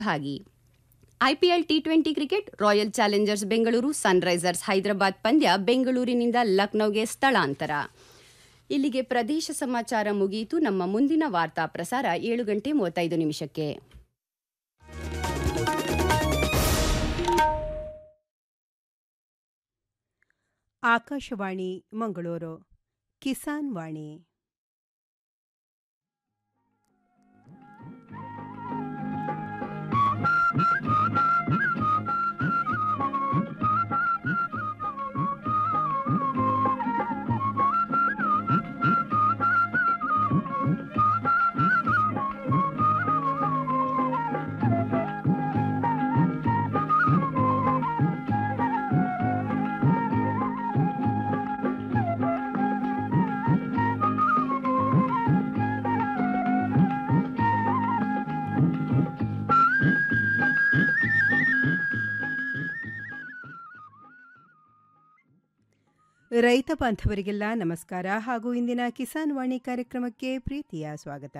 ಭಾಗಿ IPL T twenty cricket Royal Challengers Bengaluru Sunrisers Hyderabad ಪಂದ್ಯ ಬೆಂಗಳೂರಿನಿಂದ ಲಕ್ನೋಗೆ ಸ್ಥಳಾಂತರ ಇಲ್ಲಿಗೆ ಪ್ರದೇಶ ಸಮಾಚಾರ ಮುಗಿಯಿತು ನಮ್ಮ ಮುಂದಿನ ವಾರ್ತಾ ಪ್ರಸಾರ ಏಳು ಗಂಟೆ ಮೂವತ್ತೈದು ನಿಮಿಷಕ್ಕೆ ಆಕಾಶವಾಣಿ ಮಂಗಳೂರು ಕಿಸಾನ್ ವಾಣಿ ರೈತ ಬಾಂಧವರಿಗೆಲ್ಲ ನಮಸ್ಕಾರ ಹಾಗೂ ಇಂದಿನ ಕಿಸಾನ್ ವಾಣಿ ಕಾರ್ಯಕ್ರಮಕ್ಕೆ ಪ್ರೀತಿಯ ಸ್ವಾಗತ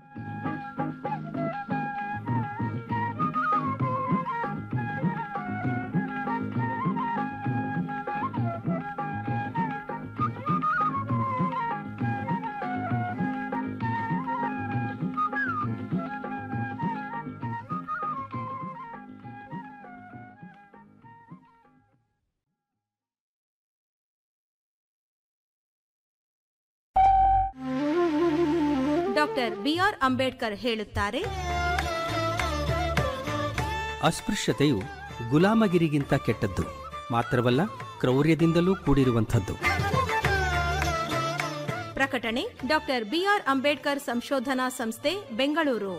ಡಾಕ್ಟರ್ ಬಿಆರ್ ಅಂಬೇಡ್ಕರ್ ಹೇಳುತ್ತಾರೆ ಅಸ್ಪೃಶ್ಯತೆಯು ಗುಲಾಮಗಿರಿಗಿಂತ ಕೆಟ್ಟದ್ದು ಮಾತ್ರವಲ್ಲ ಕ್ರೌರ್ಯದಿಂದಲೂ ಕೂಡಿರುವಂಥದ್ದು ಪ್ರಕಟಣೆ ಡಾಕ್ಟರ್ ಬಿಆರ್ ಅಂಬೇಡ್ಕರ್ ಸಂಶೋಧನಾ ಸಂಸ್ಥೆ ಬೆಂಗಳೂರು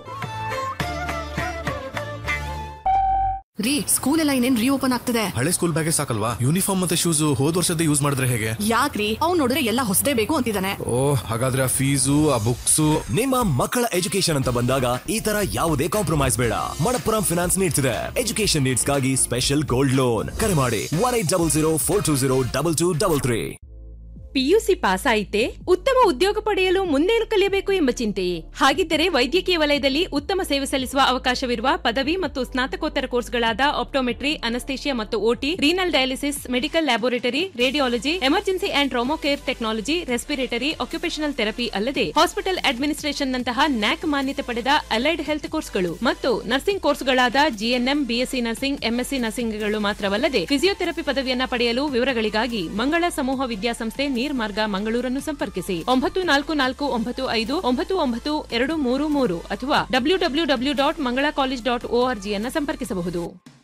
ರೀ ಸ್ಕೂಲ್ ಎಲ್ಲ ಇನ್ನೇನ್ ರೀಓಪನ್ ಆಗ್ತದೆ ಹಳೆ ಸ್ಕೂಲ್ ಬ್ಯಾಗೇ ಸಾಕಲ್ವಾ ಯೂನಿಫಾರ್ಮ್ ಮತ್ತೆ ಶೂಸ್ ಹೋದ್ ವರ್ಷದ ಯೂಸ್ ಮಾಡಿದ್ರೆ ಹೇಗೆ ಯಾಕ್ರಿ ಅವ್ನ್ ನೋಡಿದ್ರೆ ಎಲ್ಲ ಹೊಸದೇ ಬೇಕು ಅಂತಿದ್ದಾನೆ ಓ ಹಾಗಾದ್ರೆ ಆ ಫೀಸು ಆ ಬುಕ್ಸು ನಿಮ್ಮ ಮಕ್ಕಳ ಎಜುಕೇಶನ್ ಅಂತ ಬಂದಾಗ ಈ ತರ ಯಾವುದೇ ಕಾಂಪ್ರಮೈಸ್ ಬೇಡ ಮಣಪ್ಪುರಂ ಫಿನಾನ್ಸ್ ನೀಡ್ಸ್ ಇದೆ ಎಜುಕೇಶನ್ ನೀಡ್ಸ್ ಗಾಗಿ ಸ್ಪೆಷಲ್ ಗೋಲ್ಡ್ ಲೋನ್ ಕರೆ ಮಾಡಿ one eight double zero four two zero double two double three PUC pass ಆಯಿತೆ ಉತ್ತಮ ಉದ್ಯೋಗ ಪಡೆಯಲು ಮುಂದೇನು ಕಲಿಯಬೇಕು ಎಂಬ ಚಿಂತೆಯೇ ಹಾಗಿದ್ದರೆ ವೈದ್ಯಕೀಯ ವಲಯದಲ್ಲಿ ಉತ್ತಮ ಸೇವೆ ಸಲ್ಲಿಸುವ ಅವಕಾಶವಿರುವ ಪದವಿ ಮತ್ತು ಸ್ನಾತಕೋತ್ತರ ಕೋರ್ಸ್ಗಳಾದ ಆಪ್ಟೋಮೆಟ್ರಿ ಅನಸ್ತೇಷಿಯಾ ಮತ್ತು OT renal dialysis medical laboratory radiology emergency and trauma care technology respiratory occupational therapy ಅಲ್ಲದೆ ಹಾಸ್ಪಿಟಲ್ ಅಡ್ಮಿನಿಸ್ಟ್ರೇಷನ್ ನಂತಹ ನ್ಯಾಕ್ ಮಾನ್ಯತೆ ಪಡೆದ ಅಲೈಡ್ ಹೆಲ್ತ್ ಕೋರ್ಸ್ಗಳು ಮತ್ತು ನರ್ಸಿಂಗ್ ಕೋರ್ಸ್ಗಳಾದ ಜಿಎನ್ಎಂ ಬಿಎಸ್ಸಿ ನರ್ಸಿಂಗ್ ಎಂಎಸ್ಸಿ ನರ್ಸಿಂಗ್ಗಳು ಮಾತ್ರವಲ್ಲದೆ ಫಿಸಿಯೋಥೆರಪಿ ಪದವಿಯನ್ನ ಪಡೆಯಲು ವಿವರಗಳಿಗಾಗಿ ಮಂಗಳ ಸಮೂಹ ವಿದ್ಯಾಸಂಸ್ಥೆ ನೀರ್ಮಾರ್ಗ ಮಂಗಳೂರನ್ನು ಸಂಪರ್ಕಿಸಿ ಒಂಬತ್ತು ನಾಲ್ಕು ನಾಲ್ಕು ಒಂಬತ್ತು ಐದು ಒಂಬತ್ತು ಒಂಬತ್ತು ಎರಡು ಮೂರು ಮೂರು ಅಥವಾ W W W dot Mangala college dot ಓಆರ್ಜಿಯನ್ನ ಸಂಪರ್ಕಿಸಬಹುದು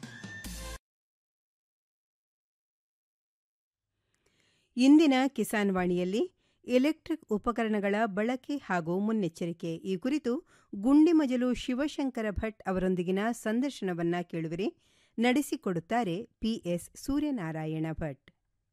ಇಂದಿನ ಕಿಸಾನ್ ವಾಣಿಯಲ್ಲಿ ಎಲೆಕ್ಟ್ರಿಕ್ ಉಪಕರಣಗಳ ಬಳಕೆ ಹಾಗೂ ಮುನ್ನೆಚ್ಚರಿಕೆ ಈ ಕುರಿತು ಗುಂಡಿಮಜಲು ಶಿವಶಂಕರ ಭಟ್ ಅವರೊಂದಿಗಿನ ಸಂದರ್ಶನವನ್ನ ಕೇಳುವಿರಿ ನಡೆಸಿಕೊಡುತ್ತಾರೆ ಪಿಎಸ್ ಸೂರ್ಯನಾರಾಯಣ ಭಟ್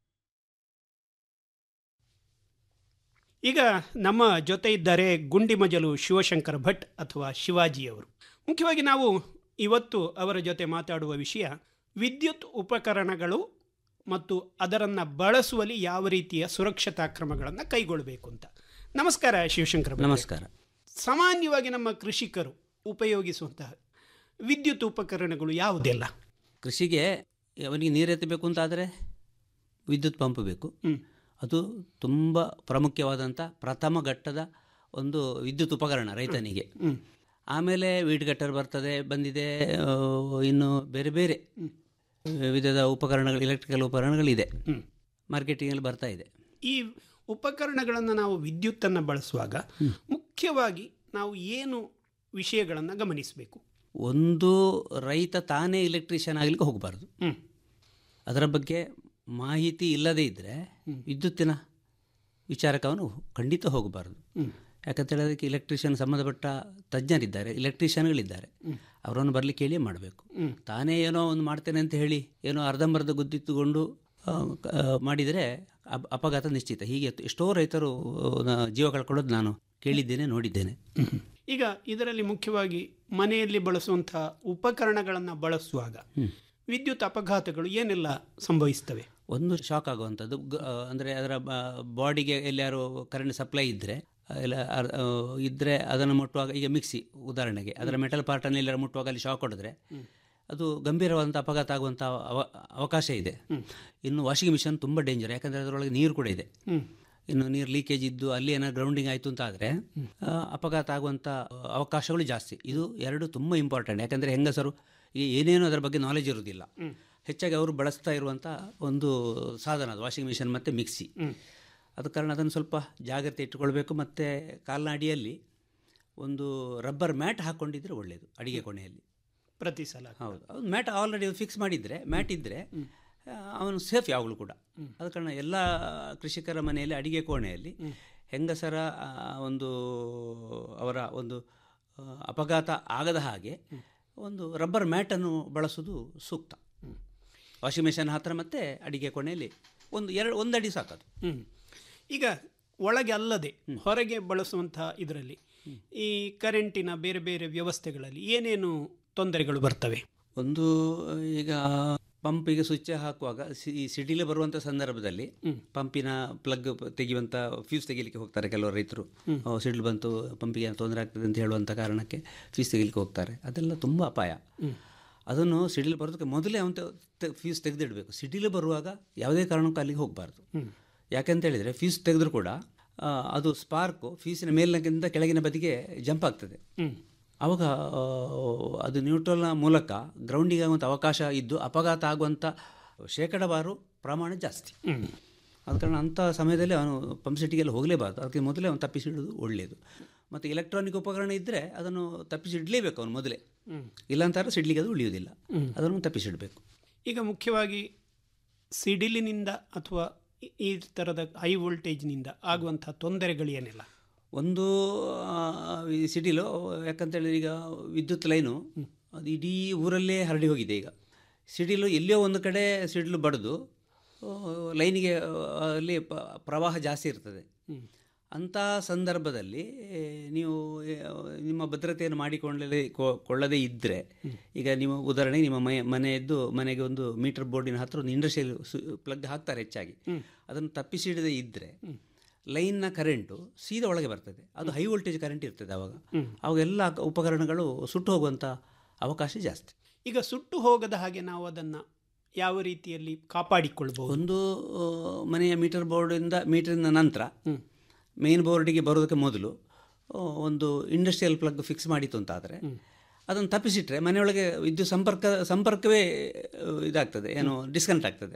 ಈಗ ನಮ್ಮ ಜೊತೆ ಇದ್ದಾರೆ ಗುಂಡಿಮಜಲು ಶಿವಶಂಕರ ಭಟ್ ಅಥವಾ ಶಿವಾಜಿಯವರು ಮುಖ್ಯವಾಗಿ ನಾವು ಇವತ್ತು ಅವರ ಜೊತೆ ಮಾತಾಡುವ ವಿಷಯ ವಿದ್ಯುತ್ ಉಪಕರಣಗಳು ಮತ್ತು ಅದರನ್ನು ಬಳಸುವಲ್ಲಿ ಯಾವ ರೀತಿಯ ಸುರಕ್ಷತಾ ಕ್ರಮಗಳನ್ನು ಕೈಗೊಳ್ಳಬೇಕು ಅಂತ ನಮಸ್ಕಾರ ಶಿವಶಂಕರ ಭಟ್. ನಮಸ್ಕಾರ ಸಾಮಾನ್ಯವಾಗಿ ನಮ್ಮ ಕೃಷಿಕರು ಉಪಯೋಗಿಸುವಂತಹ ವಿದ್ಯುತ್ ಉಪಕರಣಗಳು ಯಾವುದೆಲ್ಲ ಕೃಷಿಗೆ ಅವನಿಗೆ ನೀರು ಎತ್ತಬೇಕು ಅಂತ ಆದರೆ ವಿದ್ಯುತ್ ಪಂಪ್ ಬೇಕು ಹ್ಮ್. ಅದು ತುಂಬ ಪ್ರಾಮುಖ್ಯವಾದಂಥ ಪ್ರಥಮ ಘಟ್ಟದ ಒಂದು ವಿದ್ಯುತ್ ಉಪಕರಣ ರೈತನಿಗೆ ಹ್ಮ್. ಆಮೇಲೆ ವೀಡ್ ಗಟ್ಟರ್ ಬರ್ತದೆ ಬಂದಿದೆ ಆ, ಇನ್ನು ಬೇರೆ ಬೇರೆ ವಿಧದ ಉಪಕರಣಗಳು ಎಲೆಕ್ಟ್ರಿಕಲ್ ಉಪಕರಣಗಳಿದೆ ಹ್ಮ್. ಮಾರ್ಕೆಟಿಂಗಲ್ಲಿ ಬರ್ತಾ ಇದೆ ಈ ಉಪಕರಣಗಳನ್ನು ನಾವು ವಿದ್ಯುತ್ತನ್ನು ಬಳಸುವಾಗ ಮುಖ್ಯವಾಗಿ ನಾವು ಏನು ವಿಷಯಗಳನ್ನು ಗಮನಿಸಬೇಕು ಒಂದು ರೈತ ತಾನೇ ಎಲೆಕ್ಟ್ರಿಷಿಯನ್ ಆಗಲಿಕ್ಕೆ ಹೋಗಬಾರ್ದು ಹ್ಮ್. ಅದರ ಬಗ್ಗೆ ಮಾಹಿತಿ ಇಲ್ಲದೇ ಇದ್ದರೆ ವಿದ್ಯುತ್ತಿನ ವಿಚಾರಕ್ಕೆ ಅವನು ಖಂಡಿತ ಹೋಗಬಾರ್ದು ಹ್ಮ್. ಯಾಕಂತ ಹೇಳಿದಕ್ಕೆ ಇಲೆಕ್ಟ್ರಿಷಿಯನ್ ಸಂಬಂಧಪಟ್ಟ ತಜ್ಞರಿದ್ದಾರೆ ಇಲೆಕ್ಟ್ರಿಷಿಯನ್ಗಳಿದ್ದಾರೆ ಅವರನ್ನು ಬರಲಿಕ್ಕೆ ಕೇಳಿ ಮಾಡಬೇಕು ಹ್ಮ್. ತಾನೇ ಏನೋ ಒಂದು ಮಾಡ್ತೇನೆ ಅಂತ ಹೇಳಿ ಏನೋ ಅರ್ಧಂಬರ್ಧ ಗುದ್ದಿತ್ತುಕೊಂಡು ಆ, ಕ- ಆ, ಮಾಡಿದರೆ ಅಪ- ಅಪಘಾತ ನಿಶ್ಚಿತ ಹೀಗೆ ಎಷ್ಟೋ ರೈತರು ಆ, ನ- ಜೀವ ಕಳ್ಕೊಳ್ಳೋದು ನಾನು ಕೇಳಿದ್ದೇನೆ ನೋಡಿದ್ದೇನೆ ಈಗ ಇದರಲ್ಲಿ ಮುಖ್ಯವಾಗಿ ಮನೆಯಲ್ಲಿ ಬಳಸುವಂತಹ ಉಪಕರಣಗಳನ್ನು ಬಳಸುವಾಗ ವಿದ್ಯುತ್ ಅಪಘಾತಗಳು ಏನೆಲ್ಲ ಸಂಭವಿಸ್ತವೆ ಒಂದು ಶಾಕ್ ಆಗುವಂಥದ್ದು ಗ- ಆ, ಅಂದರೆ ಅದರ ಬಾಡಿಗೆ ಎಲ್ಲಾರು ಕರೆಂಟ್ ಸಪ್ಲೈ ಇದ್ದರೆ ಇಲ್ಲ ಅರ್- ಆ, ಇದ್ರೆ ಅದನ್ನು ಮುಟ್ಟುವಾಗ ಈಗ ಮಿಕ್ಸಿ ಉದಾಹರಣೆಗೆ ಅದರ ಮೆಟಲ್ ಪಾರ್ಟನ್ನು ಎಲ್ಲರ ಮುಟ್ಟುವಾಗ ಅಲ್ಲಿ ಶಾಕ್ ಹೊಡೆದ್ರೆ ಅದು ಗಂಭೀರವಾದಂಥ ಅಪಘಾತ ಆಗುವಂಥ ಅವ ಅವಕಾಶ ಇದೆ ಇನ್ನು ವಾಷಿಂಗ್ ಮಿಷನ್ ತುಂಬ ಡೇಂಜರ್ ಯಾಕಂದರೆ ಅದರೊಳಗೆ ನೀರು ಕೂಡ ಇದೆ ಇನ್ನು ನೀರು ಲೀಕೇಜ್ ಇದ್ದು ಅಲ್ಲಿ ಏನಾದ್ರು ಗ್ರೌಂಡಿಂಗ್ ಆಯಿತು ಅಂತ ಆದರೆ ಅಪಘಾತ ಆಗುವಂಥ ಅವಕಾಶಗಳು ಜಾಸ್ತಿ ಇದು ಎರಡು ತುಂಬ ಇಂಪಾರ್ಟೆಂಟ್ ಯಾಕಂದರೆ ಹೆಂಗಸರು ಈ ಏನೇನು ಅದರ ಬಗ್ಗೆ ನಾಲೆಜ್ ಇರೋದಿಲ್ಲ ಹೆಚ್ಚಾಗಿ ಅವರು ಬಳಸ್ತಾ ಇರುವಂಥ ಒಂದು ಸಾಧನ ಅದು ವಾಷಿಂಗ್ ಮಿಷನ್ ಮತ್ತು ಮಿಕ್ಸಿ ಅದ ಕಾರಣ ಅದನ್ನು ಸ್ವಲ್ಪ ಜಾಗ್ರತೆ ಇಟ್ಟುಕೊಳ್ಬೇಕು ಮತ್ತು ಕಾಲಿನ ಅಡಿಯಲ್ಲಿ ಒಂದು ರಬ್ಬರ್ ಮ್ಯಾಟ್ ಹಾಕ್ಕೊಂಡಿದ್ರೆ ಒಳ್ಳೆಯದು ಅಡಿಗೆ ಕೋಣೆಯಲ್ಲಿ ಪ್ರತಿ ಸಲ ಹೌದು ಅವ್ನು ಮ್ಯಾಟ್ ಆಲ್ರೆಡಿ ಫಿಕ್ಸ್ ಮಾಡಿದರೆ ಮ್ಯಾಟ್ ಇದ್ದರೆ ಅವನು ಸೇಫ್ ಯಾವಾಗಲೂ ಕೂಡ ಅದ ಕಾರಣ ಎಲ್ಲ ಕೃಷಿಕರ ಮನೆಯಲ್ಲಿ ಅಡಿಗೆ ಕೋಣೆಯಲ್ಲಿ ಹೆಂಗಸರ ಆ, ಒಂದು ಅವರ ಒಂದು ಆ, ಅಪಘಾತ ಆಗದ ಹಾಗೆ ಒಂದು ರಬ್ಬರ್ ಮ್ಯಾಟನ್ನು ಬಳಸೋದು ಸೂಕ್ತ ವಾಷಿಂಗ್ ಮೆಷಿನ್ ಹತ್ತಿರ ಮತ್ತು ಅಡಿಗೆ ಕೋಣೆಯಲ್ಲಿ ಒಂದು ಎರಡು ಒಂದು ಅಡಿ ಸಾಕದು ಹ್ಮ್. ಈಗ ಒಳಗೆ ಅಲ್ಲದೆ ಹೊರಗೆ ಬಳಸುವಂಥ ಇದರಲ್ಲಿ ಈ ಕರೆಂಟಿನ ಬೇರೆ ಬೇರೆ ವ್ಯವಸ್ಥೆಗಳಲ್ಲಿ ಏನೇನು ತೊಂದರೆಗಳು ಬರ್ತವೆ ಒಂದು ಈಗ ಪಂಪಿಗೆ ಸ್ವಿಚ್ ಹಾಕುವಾಗ ಸಿ- ಈ ಸಿಡಿಲು ಬರುವಂಥ ಸಂದರ್ಭದಲ್ಲಿ ಪಂಪಿನ ಪ್ಲಗ್ ತೆಗೆಯುವಂಥ ಫ್ಯೂಸ್ ತೆಗಿಲಿಕ್ಕೆ ಹೋಗ್ತಾರೆ ಕೆಲವರು ರೈತರು ಓ, ಸಿಡಿಲು ಬಂತು ಪಂಪಿಗೆ ಏನೋ ತೊಂದರೆ ಆಗ್ತದೆ ಅಂತ ಹೇಳುವಂಥ ಕಾರಣಕ್ಕೆ ಫ್ಯೂಸ್ ತೆಗಿಲಿಕ್ಕೆ ಹೋಗ್ತಾರೆ ಅದೆಲ್ಲ ತುಂಬ ಅಪಾಯ ಅದನ್ನು ಸಿಡಿಲು ಬರೋದಕ್ಕೆ ಮೊದಲೇ ಅವನು ಫ್ಯೂಸ್ ತೆಗೆದಿಡಬೇಕು ಸಿಡಿಲು ಬರುವಾಗ ಯಾವುದೇ ಕಾರಣಕ್ಕೂ ಅಲ್ಲಿಗೆ ಹೋಗಬಾರ್ದು ಯಾಕಂತ ಹೇಳಿದರೆ ಫ್ಯೂಸ್ ತೆಗೆದ್ರು ಕೂಡ ಆ, ಅದು ಸ್ಪಾರ್ಕು ಫ್ಯೂಸಿನ ಮೇಲಿನಕ್ಕಿಂತ ಕೆಳಗಿನ ಬದಿಗೆ ಜಂಪ್ ಆಗ್ತದೆ ಆವಾಗ ಆ, ಅದು ನ್ಯೂಟ್ರಲ್ನ ಮೂಲಕ ಗ್ರೌಂಡಿಗೆ ಆಗುವಂಥ ಅವಕಾಶ ಇದ್ದು ಅಪಘಾತ ಆಗುವಂಥ ಶೇಕಡವಾರು ಪ್ರಮಾಣ ಜಾಸ್ತಿ ಆದ ಕಾರಣ ಅಂಥ ಸಮಯದಲ್ಲಿ ಅವನು ಪಂಪ್ ಸೆಟ್ಟಿಗೆಲ್ಲ ಹೋಗಲೇಬಾರ್ದು ಅದಕ್ಕೆ ಮೊದಲೇ ಅವನು ತಪ್ಪಿಸಿಡೋದು ಒಳ್ಳೆಯದು ಮತ್ತು ಎಲೆಕ್ಟ್ರಾನಿಕ್ ಉಪಕರಣ ಇದ್ದರೆ ಅದನ್ನು ತಪ್ಪಿಸಿಡಲೇಬೇಕು ಅವನು ಮೊದಲೇ ಇಲ್ಲಾಂತಾರೆ ಸಿಡ್ಲಿಕ್ಕೆ ಅದು ಉಳಿಯೋದಿಲ್ಲ ಅದನ್ನು ತಪ್ಪಿಸಿಡಬೇಕು ಈಗ ಮುಖ್ಯವಾಗಿ ಸಿಡಿಲಿನಿಂದ ಅಥವಾ ಈ- ಈ ಥರದ ಹೈ ವೋಲ್ಟೇಜ್ನಿಂದ ಆಗುವಂಥ ತೊಂದರೆಗಳೇನೆಲ್ಲ ಒಂದು ಆ, ಈ ಸಿಟಿಲು ಯಾಕಂತೇಳಿದ್ರೆ ಈಗ ವಿದ್ಯುತ್ ಲೈನು ಅದು ಇಡೀ ಊರಲ್ಲೇ ಹರಡಿ ಹೋಗಿದೆ ಈಗ ಸಿಡಿಲು ಎಲ್ಲೋ ಒಂದು ಕಡೆ ಸಿಡಿಲು ಬಡಿದು ಆ, ಲೈನಿಗೆ ಆ, ಅಲ್ಲಿ ಪ- ಪ್ರವಾಹ ಜಾಸ್ತಿ ಇರ್ತದೆ ಅಂಥ ಸಂದರ್ಭದಲ್ಲಿ ಏ, ನೀವು ಏ, ನಿಮ್ಮ ಭದ್ರತೆಯನ್ನು ಮಾಡಿಕೊಳ್ಳದೆ ಕೊ- ಕೊಳ್ಳದೇ ಇದ್ದರೆ ಈಗ ನೀವು ಉದಾಹರಣೆಗೆ ನಿಮ್ಮ ಮನೆ ಮನೆಯದ್ದು ಮನೆಗೆ ಒಂದು ಮೀಟರ್ ಬೋರ್ಡಿನ ಹತ್ರ ಒಂದು ಇಂಡಸ್ಟ್ರಿಯಲ್ ಪ್ಲಗ್ ಹಾಕ್ತಾರೆ ಹೆಚ್ಚಾಗಿ ಅದನ್ನು ತಪ್ಪಿಸಿಡದೇ ಇದ್ದರೆ ಲೈನ್ನ ಕರೆಂಟು ಸೀದಾ ಒಳಗೆ ಬರ್ತದೆ ಅದು ಹೈ ವೋಲ್ಟೇಜ್ ಕರೆಂಟ್ ಇರ್ತದೆ ಅವಾಗ ಅವಾಗ ಎಲ್ಲ ಉಪಕರಣಗಳು ಸುಟ್ಟು ಹೋಗುವಂಥ ಅವಕಾಶ ಜಾಸ್ತಿ ಈಗ ಸುಟ್ಟು ಹೋಗದ ಹಾಗೆ ನಾವು ಅದನ್ನು ಯಾವ ರೀತಿಯಲ್ಲಿ ಕಾಪಾಡಿಕೊಳ್ಬಹುದು ಒಂದು ಆ, ಮನೆಯ ಮೀಟರ್ ಬೋರ್ಡಿಂದ ಮೀಟರಿನ ನಂತರ ಮೇನ್ ಬೋರ್ಡಿಗೆ ಬರೋದಕ್ಕೆ ಮೊದಲು ಆ, ಒಂದು ಇಂಡಸ್ಟ್ರಿಯಲ್ ಪ್ಲಗ್ ಫಿಕ್ಸ್ ಮಾಡಿತ್ತು ಅಂತಾದರೆ ಅದನ್ನು ತಪ್ಪಿಸಿಟ್ರೆ ಮನೆಯೊಳಗೆ ವಿದ್ಯುತ್ ಸಂಪರ್ಕ ಸಂಪರ್ಕವೇ ಆ, ಇದಾಗ್ತದೆ ಏನು ಡಿಸ್ಕನೆಕ್ಟ್ ಆಗ್ತದೆ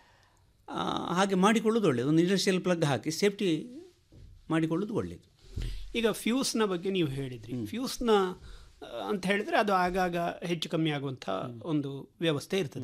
ಆ, ಹಾಗೆ ಮಾಡಿಕೊಳ್ಳೋದು ಒಳ್ಳೆಯದು ಒಂದು ಇಂಡಸ್ಟ್ರಿಯಲ್ ಪ್ಲಗ್ ಹಾಕಿ ಸೇಫ್ಟಿ ಮಾಡಿಕೊಳ್ಳೋದು ಒಳ್ಳೆಯದು ಈಗ ಫ್ಯೂಸ್ನ ಬಗ್ಗೆ ನೀವು ಹೇಳಿದ್ರಿ ಫ್ಯೂಸ್ನ ಆ, ಅಂತ ಹೇಳಿದ್ರೆ ಅದು ಆಗಾಗ ಹೆಚ್ಚು ಕಮ್ಮಿ ಆಗುವಂಥ ಒಂದು ವ್ಯವಸ್ಥೆ ಇರ್ತದೆ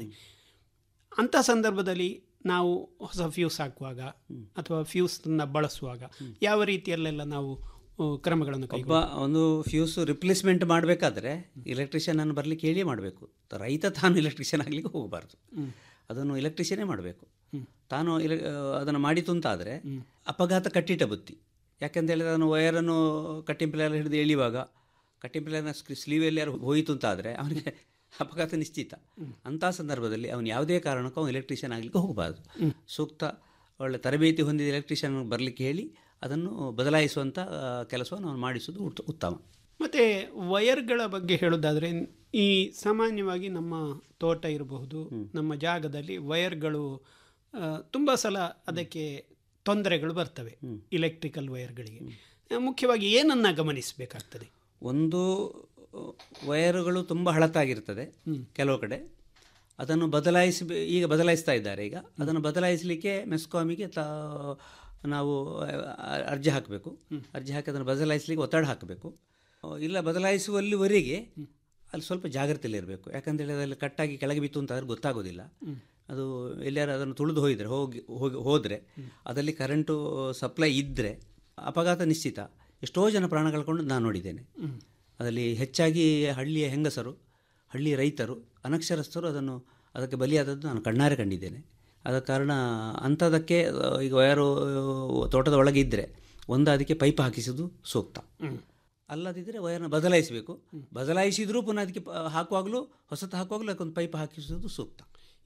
ಅಂಥ ಸಂದರ್ಭದಲ್ಲಿ ನಾವು ಹೊಸ ಫ್ಯೂಸ್ ಹಾಕುವಾಗ ಅಥವಾ ಫ್ಯೂಸ್ನ ಬಳಸುವಾಗ ಯಾವ ರೀತಿಯಲ್ಲೆಲ್ಲ ನಾವು ಆ, ಕ್ರಮಗಳನ್ನು ಕೈಗೊಳ್ಳ ಒಬ್ಬ ಒಂದು ಫ್ಯೂಸ್ ರಿಪ್ಲೇಸ್ಮೆಂಟ್ ಮಾಡಬೇಕಾದ್ರೆ ಇಲೆಕ್ಟ್ರಿಷಿಯನ್ ಅನ್ನು ಬರಲಿಕ್ಕೆ ಹೇಳಿಯೇ ಮಾಡಬೇಕು ರೈತ ತಾನು ಇಲೆಕ್ಟ್ರಿಷಿಯನ್ ಆಗಲಿಕ್ಕೆ ಹೋಗಬಾರ್ದು ಅದನ್ನು ಇಲೆಕ್ಟ್ರಿಷಿಯನ್ನೇ ಮಾಡಬೇಕು ತಾನು ಇಲೆ ಅದನ್ನು ಮಾಡಿತು ಅಂತಾದರೆ ಅಪಘಾತ ಕಟ್ಟಿಟ್ಟ ಬುತ್ತಿ ಯಾಕೆಂತ ಹೇಳಿದ್ರೆ ಅದನ್ನು ವಯರನ್ನು ಕಟ್ಟಿಂಪಿಲೆಲ್ಲ ಹಿಡಿದು ಎಳೆಯುವಾಗ ಕಟ್ಟಿಂಪಿಲೆನ ಸ್ಲೀವಲ್ಲಿ ಯಾರು ಹೋಯಿತು ಅಂತಾದರೆ ಅವನಿಗೆ ಅಪಘಾತ ನಿಶ್ಚಿತ ಅಂಥ ಸಂದರ್ಭದಲ್ಲಿ ಅವನು ಯಾವುದೇ ಕಾರಣಕ್ಕೂ ಅವನು ಎಲೆಕ್ಟ್ರಿಷಿಯನ್ ಆಗಲಿಕ್ಕೆ ಹೋಗಬಾರ್ದು ಸೂಕ್ತ ಒಳ್ಳೆ ತರಬೇತಿ ಹೊಂದಿದ ಎಲೆಕ್ಟ್ರಿಷಿಯನ್ ಬರಲಿಕ್ಕೆ ಹೇಳಿ ಅದನ್ನು ಬದಲಾಯಿಸುವಂಥ ಆ, ಕೆಲಸವನ್ನು ಅವನು ಮಾಡಿಸುವುದು ಉತ್ತ- ಉತ್ತಮ ಮತ್ತು ವಯರ್ಗಳ ಬಗ್ಗೆ ಹೇಳೋದಾದರೆ ಈ ಸಾಮಾನ್ಯವಾಗಿ ನಮ್ಮ ತೋಟ ಇರಬಹುದು ನಮ್ಮ ಜಾಗದಲ್ಲಿ ವಯರ್ಗಳು ತುಂಬ ಸಲ ಅದಕ್ಕೆ ತೊಂದರೆಗಳು ಬರ್ತವೆ ಇಲೆಕ್ಟ್ರಿಕಲ್ ವಯರ್ಗಳಿಗೆ ಆ, ಮುಖ್ಯವಾಗಿ ಏನನ್ನ ಗಮನಿಸಬೇಕಾಗ್ತದೆ ಒಂದು ಆ, ವಯರುಗಳು ತುಂಬ ಹಳತಾಗಿರ್ತದೆ ಕೆಲವು ಕಡೆ ಅದನ್ನು ಬದಲಾಯಿಸಿ ಈಗ ಬದಲಾಯಿಸ್ತಾ ಇದ್ದಾರೆ ಈಗ ಅದನ್ನು ಬದಲಾಯಿಸಲಿಕ್ಕೆ ಮೆಸ್ಕಾಮಿಗೆ ತಾ ನಾವು ಆ, ಅರ್ಜಿ ಹಾಕಬೇಕು ಅರ್ಜಿ ಹಾಕಿ ಅದನ್ನು ಬದಲಾಯಿಸಲಿಕ್ಕೆ ಒತ್ತಡ ಹಾಕಬೇಕು ಆ, ಇಲ್ಲ ಬದಲಾಯಿಸುವಲ್ಲಿವರೆಗೆ ಅಲ್ಲಿ ಸ್ವಲ್ಪ ಜಾಗ್ರತೆಯಲ್ಲಿರಬೇಕು ಯಾಕಂತೇಳಿ ಅದರಲ್ಲಿ ಕಟ್ಟಾಗಿ ಕೆಳಗೆ ಬಿತ್ತು ಅಂತ ಅದ್ರ ಗೊತ್ತಾಗೋದಿಲ್ಲ ಅದು ಎಲ್ಲಾರು ಅದನ್ನು ತುಳಿದು ಹೋಗಿದ್ರೆ ಹೋಗಿ ಹೋಗಿ ಹೋದರೆ ಅದರಲ್ಲಿ ಕರೆಂಟು ಸಪ್ಲೈ ಇದ್ದರೆ ಅಪಘಾತ ನಿಶ್ಚಿತ ಎಷ್ಟೋ ಜನ ಪ್ರಾಣ ಕಳ್ಕೊಂಡು ನಾನು ನೋಡಿದ್ದೇನೆ ಅದರಲ್ಲಿ ಹೆಚ್ಚಾಗಿ ಹಳ್ಳಿಯ ಹೆಂಗಸರು ಹಳ್ಳಿಯ ರೈತರು ಅನಕ್ಷರಸ್ಥರು ಅದನ್ನು ಅದಕ್ಕೆ ಬಲಿಯಾದದ್ದು ನಾನು ಕಣ್ಣಾರೆ ಕಂಡಿದ್ದೇನೆ ಆದ ಕಾರಣ ಅಂಥದಕ್ಕೆ ಆ, ಈಗ ಯಾರು ತೋಟದ ಒಳಗೆ ಇದ್ದರೆ ಒಂದು ಅದಕ್ಕೆ ಪೈಪ್ ಹಾಕಿಸೋದು ಸೂಕ್ತ ಅಲ್ಲದಿದ್ದರೆ ವಯರ್ನ ಬದಲಾಯಿಸಬೇಕು ಬದಲಾಯಿಸಿದರೂ ಪುನಃ ಅದಕ್ಕೆ ಪ- ಹಾಕುವಾಗಲೂ ಹೊಸತು ಹಾಕುವಾಗಲೂ ಅದಕ್ಕೊಂದು ಪೈಪ್ ಹಾಕಿಸೋದು ಸೂಕ್ತ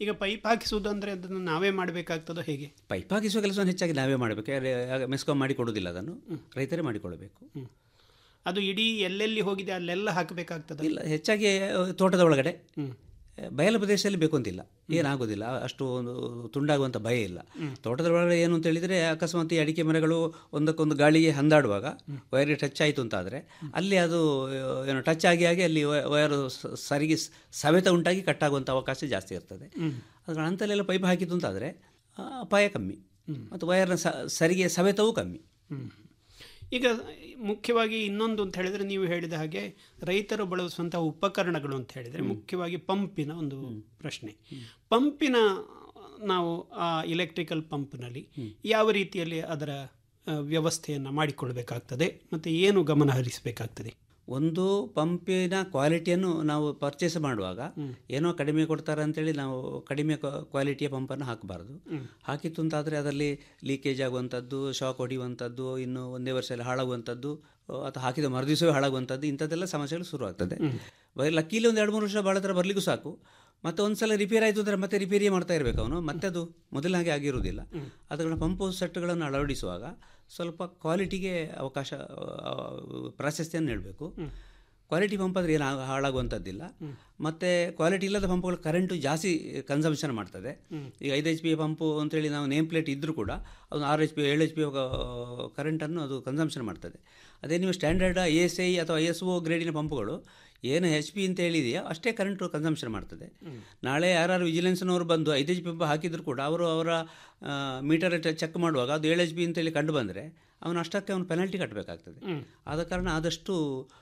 ಈಗ ಪೈಪ್ ಹಾಕಿಸುವುದು ಅಂದರೆ ಅದನ್ನು ನಾವೇ ಮಾಡಬೇಕಾಗ್ತದೋ ಹೇಗೆ ಪೈಪ್ ಹಾಕಿಸುವ ಕೆಲಸವನ್ನು ಹೆಚ್ಚಾಗಿ ನಾವೇ ಮಾಡಬೇಕು ಯಾರೇ ಮೆಸ್ಕಾಂ ಮಾಡಿ ಕೊಡೋದಿಲ್ಲ ಅದನ್ನು ರೈತರೇ ಮಾಡಿಕೊಳ್ಳಬೇಕು ಅದು ಇಡೀ ಎಲ್ಲೆಲ್ಲಿ ಹೋಗಿದೆ ಅಲ್ಲೆಲ್ಲ ಹಾಕಬೇಕಾಗ್ತದೆ ಇಲ್ಲ ಹೆಚ್ಚಾಗಿ ಆ, ತೋಟದ ಒಳಗಡೆ ಆ, ಬಯಲು ಪ್ರದೇಶದಲ್ಲಿ ಬೇಕು ಅಂತಿಲ್ಲ ಏನಾಗೋದಿಲ್ಲ ಅಷ್ಟು ಒಂದು ತುಂಡಾಗುವಂಥ ಭಯ ಇಲ್ಲ ತೋಟದ ಒಳಗಡೆ ಏನು ಅಂತ ಹೇಳಿದರೆ ಅಕಸ್ಮಾತ್ ಈ ಅಡಿಕೆ ಮರಗಳು ಒಂದಕ್ಕೊಂದು ಗಾಳಿಗೆ ಹಂದಾಡುವಾಗ ವೈರ್ಗೆ ಟಚ್ ಆಯಿತು ಅಂತ ಆದರೆ ಅಲ್ಲಿ ಅದು ಆ, ಏನು ಟಚ್ ಆಗಿ ಆಗಿ ಅಲ್ಲಿ ವ- ವೈರು ಸ- ಸರಿಗೆ ಸ- ಸವೆತ ಉಂಟಾಗಿ ಕಟ್ಟಾಗುವಂಥ ಅವಕಾಶ ಜಾಸ್ತಿ ಇರ್ತದೆ ಅದರ ಅಂಥಲ್ಲೆಲ್ಲ ಪೈಪ್ ಹಾಕಿತು ಅಂತಾದರೆ ಅಪಾಯ ಕಮ್ಮಿ ಮತ್ತು ವೈರ್ನ ಸ ಸರಿಗೆ ಸವೆತವೂ ಕಮ್ಮಿ ಈಗ ಮುಖ್ಯವಾಗಿ ಇನ್ನೊಂದು ಅಂತ ಹೇಳಿದರೆ ನೀವು ಹೇಳಿದ ಹಾಗೆ ರೈತರು ಬಳಸುವಂತಹ ಉಪಕರಣಗಳು ಅಂತ ಹೇಳಿದರೆ ಮುಖ್ಯವಾಗಿ ಪಂಪಿನ ಒಂದು ಪ್ರಶ್ನೆ ಪಂಪಿನ ನಾವು ಆ ಇಲೆಕ್ಟ್ರಿಕಲ್ ಪಂಪ್ನಲ್ಲಿ ಯಾವ ರೀತಿಯಲ್ಲಿ ಅದರ ಆ, ವ್ಯವಸ್ಥೆಯನ್ನು ಮಾಡಿಕೊಳ್ಬೇಕಾಗ್ತದೆ ಮತ್ತು ಏನು ಗಮನ ಹರಿಸಬೇಕಾಗ್ತದೆ ಒಂದು ಪಂಪಿನ ಕ್ವಾಲಿಟಿಯನ್ನು ನಾವು ಪರ್ಚೇಸ್ ಮಾಡುವಾಗ ಏನೋ ಕಡಿಮೆ ಕೊಡ್ತಾರೆ ಅಂತೇಳಿ ನಾವು ಕಡಿಮೆ ಕ್ವಾಲಿಟಿಯ ಪಂಪನ್ನು ಹಾಕಬಾರ್ದು ಹಾಕಿತ್ತು ಅಂತಾದರೆ ಅದರಲ್ಲಿ ಲೀಕೇಜ್ ಆಗುವಂಥದ್ದು ಶಾಕ್ ಹೊಡೆಯುವಂಥದ್ದು ಇನ್ನು ಒಂದೇ ವರ್ಷದಲ್ಲಿ ಹಾಳಾಗುವಂಥದ್ದು ಅಥವಾ ಹಾಕಿದ ಮರುದಿವಸವೇ ಹಾಳಾಗುವಂಥದ್ದು ಇಂಥದ್ದೆಲ್ಲ ಸಮಸ್ಯೆಗಳು ಶುರುವಾಗ್ತದೆ ಲಕ್ಕೀಲಿ ಒಂದು ಎರಡು ಮೂರು ವರ್ಷ ಭಾಳ ಹತ್ರ ಬರಲಿಕ್ಕೂ ಸಾಕು ಮತ್ತೆ ಒಂದ್ಸಲ ರಿಪೇರ್ ಆಯಿತು ಅಂದರೆ ಮತ್ತೆ ರಿಪೇರಿಯೇ ಮಾಡ್ತಾ ಇರಬೇಕು ಅವನು ಮತ್ತೆ ಅದು ಮೊದಲಿನ ಹಾಗೆ ಆಗಿರುವುದಿಲ್ಲ ಅದನ್ನು ಪಂಪು ಸೆಟ್ಗಳನ್ನು ಅಳವಡಿಸುವಾಗ ಸ್ವಲ್ಪ ಕ್ವಾಲಿಟಿಗೆ ಅವಕಾಶ ಆ, ಪ್ರಾಶಸ್ತ್ಯವನ್ನು ನೀಡಬೇಕು ಕ್ವಾಲಿಟಿ ಪಂಪ್ ಅಂದರೆ ಏನು ಆ- ಹಾಳಾಗುವಂಥದ್ದಿಲ್ಲ ಮತ್ತು ಕ್ವಾಲಿಟಿ ಇಲ್ಲದ ಪಂಪ್ಗಳು ಕರೆಂಟು ಜಾಸ್ತಿ ಕನ್ಸಂಪ್ಷನ್ ಮಾಡ್ತದೆ ಈಗ ಐದು ಎಚ್ ಪಿ ಪಂಪು ಅಂತೇಳಿ ನಾವು ನೇಮ್ ಪ್ಲೇಟ್ ಇದ್ದರೂ ಕೂಡ ಅದು ಆರು ಎಚ್ ಪಿ ಏಳು ಎಚ್ ಪಿ ಕರೆಂಟನ್ನು ಅದು ಕನ್ಸಂಪ್ಷನ್ ಮಾಡ್ತದೆ ಅದೇ ನೀವು ಸ್ಟ್ಯಾಂಡರ್ಡ್ ಎ ಎಸ್ ಐ ಅಥವಾ ಐ ಎಸ್ ಒ ಗ್ರೇಡಿನ ಪಂಪ್ಗಳು ಏನು ಎಚ್ ಪಿ ಅಂತ ಹೇಳಿದೆಯೋ ಅಷ್ಟೇ ಕರೆಂಟು ಕನ್ಸಂಪ್ಷನ್ ಮಾಡ್ತದೆ ನಾಳೆ ಯಾರು ವಿಜಿಲೆನ್ಸ್ನವರು ಬಂದು ಐದು ಎಚ್ ಪಿ ಪಂಪ್ ಹಾಕಿದ್ರು ಕೂಡ ಅವರು ಅವರ ಮೀಟರ್ ಚೆಕ್ ಮಾಡುವಾಗ ಅದು ಏಳು ಎಚ್ ಪಿ ಅಂತೇಳಿ ಕಂಡು ಬಂದರೆ ಅವನು ಅಷ್ಟಕ್ಕೆ ಅವನು ಪೆನಾಲ್ಟಿ ಕಟ್ಟಬೇಕಾಗ್ತದೆ ಆದ ಕಾರಣ ಆದಷ್ಟು